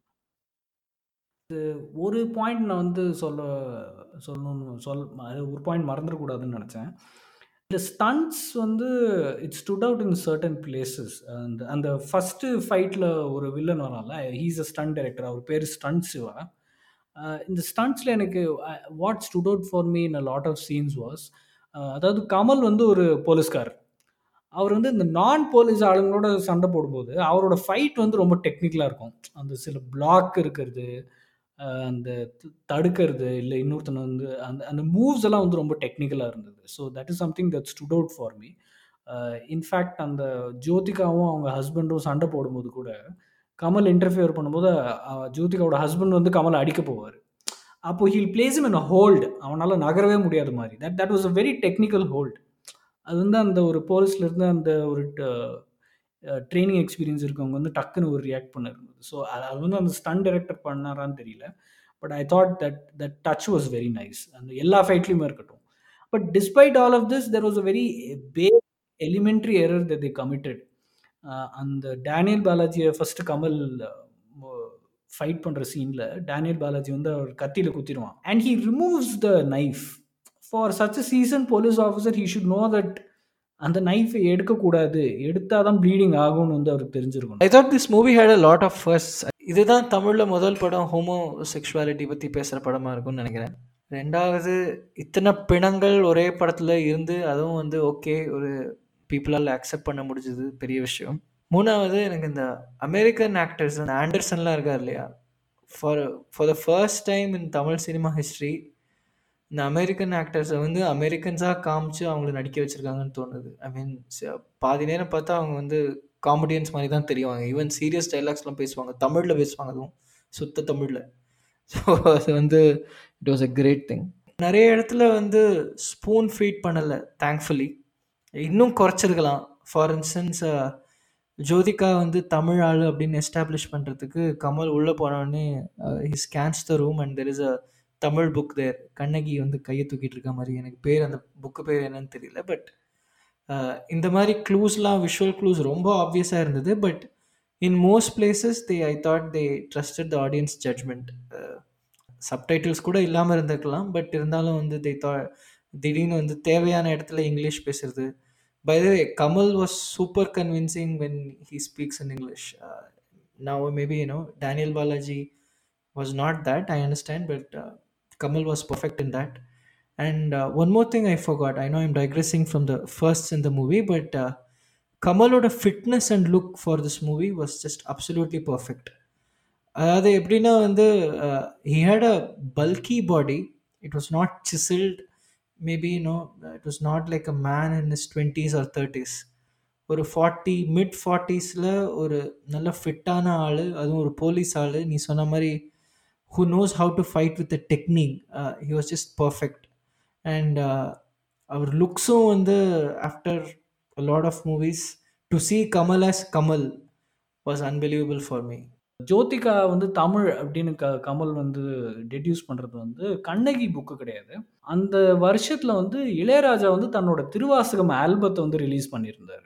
ஒரு பாயிண்ட் நான் வந்து சொல்ல சொல்லணும்னு சொல் அது ஒரு பாயிண்ட் மறந்துடக்கூடாதுன்னு நினச்சேன் இந்த ஸ்டண்ட்ஸ் வந்து it stood out in certain places அந்த அந்த ஃபஸ்ட்டு ஃபைட்டில் ஒரு வில்லன் வரான்ல ஹீஸ் அ ஸ்டண்ட் டைரக்டர் அவர் பேர் ஸ்டண்ட் சிவா அஹ் இந்த ஸ்டண்ட்ஸில் எனக்கு what stood out for me in a lot of scenes was அதாவது கமல் வந்து ஒரு போலீஸ்கார் அவர் வந்து இந்த நான் போலீஸ் ஆளுங்களோட சண்டை போடும்போது அவரோட ஃபைட் வந்து ரொம்ப டெக்னிக்கலாக இருக்கும் அந்த சில பிளாக் இருக்கிறது அஹ் அந்த த- தடுக்கிறது இல்லை இன்னொருத்தனை வந்து அந்த அந்த மூவ்ஸ் எல்லாம் வந்து ரொம்ப டெக்னிக்கலாக இருந்தது so that is something that stood out for me in fact அந்த ஜோதிகாவும் அவங்க ஹஸ்பண்டும் சண்டை போடும்போது கூட கமல் இன்டர்ஃபியர் பண்ணும்போது அஹ், ஜோதிகாவோட ஹஸ்பண்ட் வந்து கமலை அடிக்க போவார் அப்போ he'll places him in hold அவனால் நகரவே முடியாத மாதிரி that that was a very technical hold அது வந்து அந்த ஒரு போலீஸ்ல இருந்து அந்த ஒரு ட்ரைனிங் எக்ஸ்பீரியன்ஸ் இருக்கவங்க வந்து டக்குன்னு ஒரு ரியாக்ட் பண்ண இருந்தது ஸோ அது வந்து அந்த ஸ்டன் டைரக்டர் பண்ணாரான்னு தெரியல but I thought that that touch was very nice அந்த எல்லா ஃபைட்லையுமே இருக்கட்டும் but despite all of this there was a very பே elementary error that they committed uh அந்த டேனியல் பாலாஜியை ஃபர்ஸ்ட் கமல் ஃபைட் பண்ணுற சீனில் டேனியல் பாலாஜி வந்து அவர் கத்தியில் குத்திடுவான் and he removes the knife for such a seasoned police officer he should know that அந்த நைஃபை எடுக்கக்கூடாது எடுத்தால் தான் ப்ளீடிங் ஆகும்னு வந்து அவருக்கு தெரிஞ்சிருக்கணும் I thought this movie had a lot of first இதுதான் தமிழில் முதல் படம் ஹோமோ செக்ஷுவாலிட்டி பற்றி பேசுகிற படமாக இருக்கும்னு நினைக்கிறேன் ரெண்டாவது இத்தனை பிணங்கள் ஒரே படத்தில் இருந்து அதுவும் வந்து ஓகே ஒரு பீப்புளால் அக்செப்ட் பண்ண முடிஞ்சது பெரிய விஷயம் மூணாவது எனக்கு இந்த அமெரிக்கன் ஆக்டர்ஸ் அந்த ஆண்டர்சன்லாம் இருக்கார் இல்லையா for for the first time in Tamil cinema history இந்த அமெரிக்கன் ஆக்டர்ஸை வந்து அமெரிக்கன்ஸாக காமிச்சு அவங்கள நடிக்க வச்சுருக்காங்கன்னு தோணுது ஐ மீன் பாதி நேரம் பார்த்தா அவங்க வந்து காமெடியன்ஸ் மாதிரி தான் தெரியுவாங்க ஈவன் சீரியஸ் டைலாக்ஸ்லாம் பேசுவாங்க தமிழில் பேசுவாங்க அதுவும் சுத்த தமிழில் ஸோ அது வந்து it was a great thing நிறைய இடத்துல வந்து ஸ்பூன் ஃபீட் பண்ணலை தேங்க்ஃபுல்லி இன்னும் குறைச்சிருக்கலாம் ஃபார் இன்ஸ்டன்ஸ் ஜோதிகா வந்து தமிழ் ஆள் அப்படின்னு எஸ்டாப்ளிஷ் பண்ணுறதுக்கு கமல் உள்ளே போனோடனே he scans the room and there is a Tamil book there Kannagi வந்து கையை தூக்கிட்டு இருக்க மாதிரி எனக்கு பேர் அந்த புக்கு பேர் என்னன்னு தெரியல பட் இந்த மாதிரி க்ளூஸ்லாம் விஷுவல் க்ளூஸ் ரொம்ப ஆப்வியஸாக இருந்தது but in most places they I thought they trusted the audience judgement subtitles கூட இல்லாமல் இருந்திருக்கலாம் பட் இருந்தாலும் வந்து தே தா திடீர்னு வந்து தேவையான இடத்துல இங்கிலீஷ் பேசுறது by the way Kamal was super convincing when he speaks in English now maybe you know Daniel Balaji was not that i understand but uh, kamal was perfect in that and uh, one more thing i forgot i know i'm digressing from the first in the movie but uh, kamaloda fitness and look for this movie was just absolutely perfect அதாவது எப்படின்னா வந்து he had a bulky body it was not chiselled maybe no it was not like a man in his twenties or thirties ஒரு forty mid ஃபார்ட்டிஸில் ஒரு நல்ல ஃபிட்டான ஆள் அதுவும் ஒரு போலீஸ் ஆள் நீ சொன்ன மாதிரி who knows how to fight with the technique uh, he was just perfect and uh, our லுக்ஸும் வந்து after a lot of movies to see kamal as kamal was unbelievable for me Jyothika வந்து தமிழ் அப்படின்னு க கமல் வந்து டெடியூஸ் பண்ணுறது வந்து Kannagi book கிடையாது அந்த வருஷத்தில் வந்து இளையராஜா வந்து தன்னோட திருவாசகம் ஆல்பத்தை வந்து ரிலீஸ் பண்ணியிருந்தார்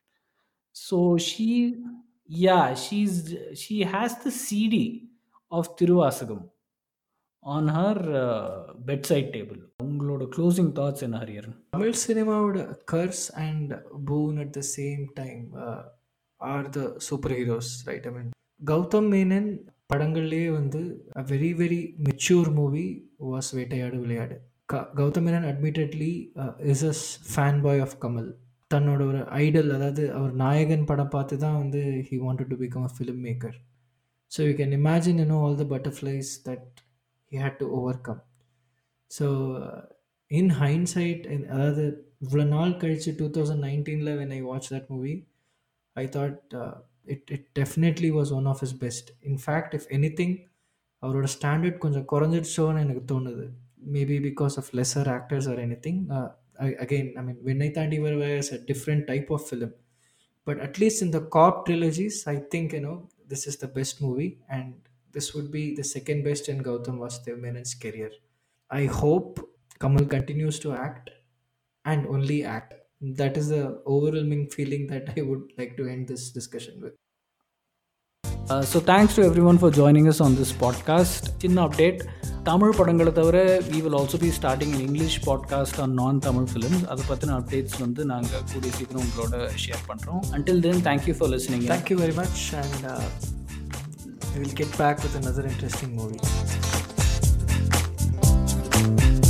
so she yeah she's she has the CD of Thiruvasagam on her bedside table உங்களோட க்ளோசிங் தாட்ஸ் என்ன ஹரியர் தமிழ் சினிமாவோட curse and boon at the same time are the superheroes right I mean Gautham Menon படங்கள்லேயே வந்து a very very mature movie was Vettaiyaadu Vilaiyaadu க Gautham Menon admittedly is as fanboy of Kamal தன்னோட ஒரு ஐடல் அதாவது அவர் நாயகன் படம் பார்த்து தான் வந்து he wanted to become a filmmaker so you can imagine you know all the butterflies that he had to overcome so in hindsight அதாவது இவ்வளோ நாள் கழிச்சு டூ தௌசண்ட் நைன்டீனில் when I watch that movie I thought it it definitely was one of his best in fact if anything அவரோட standard கொஞ்சம் குறைஞ்சிடுச்சோன்னு எனக்கு தோணுது maybe because of lesser actors or anything again I mean Vinnai Thaandi வருவாஸ் a different type of film but at least in the Cobb trilogies, I think you know this is the best movie, and this would be the second best in Gautam Vasudev Menon's career. I hope Kamal continues to act and only act. That is the overwhelming feeling that I would like to end this discussion with. So thanks to everyone for joining us on this podcast சின்ன update Tamil படங்களை தவிர we will also be starting in English podcast on non Tamil films அதை பற்றின updates வந்து நாங்கள் கூடிய சீக்கிரம் உங்களோட ஷேர் பண்ணுறோம் until then thank you for listening Thank you very much, and uh, we will get back with another interesting movie.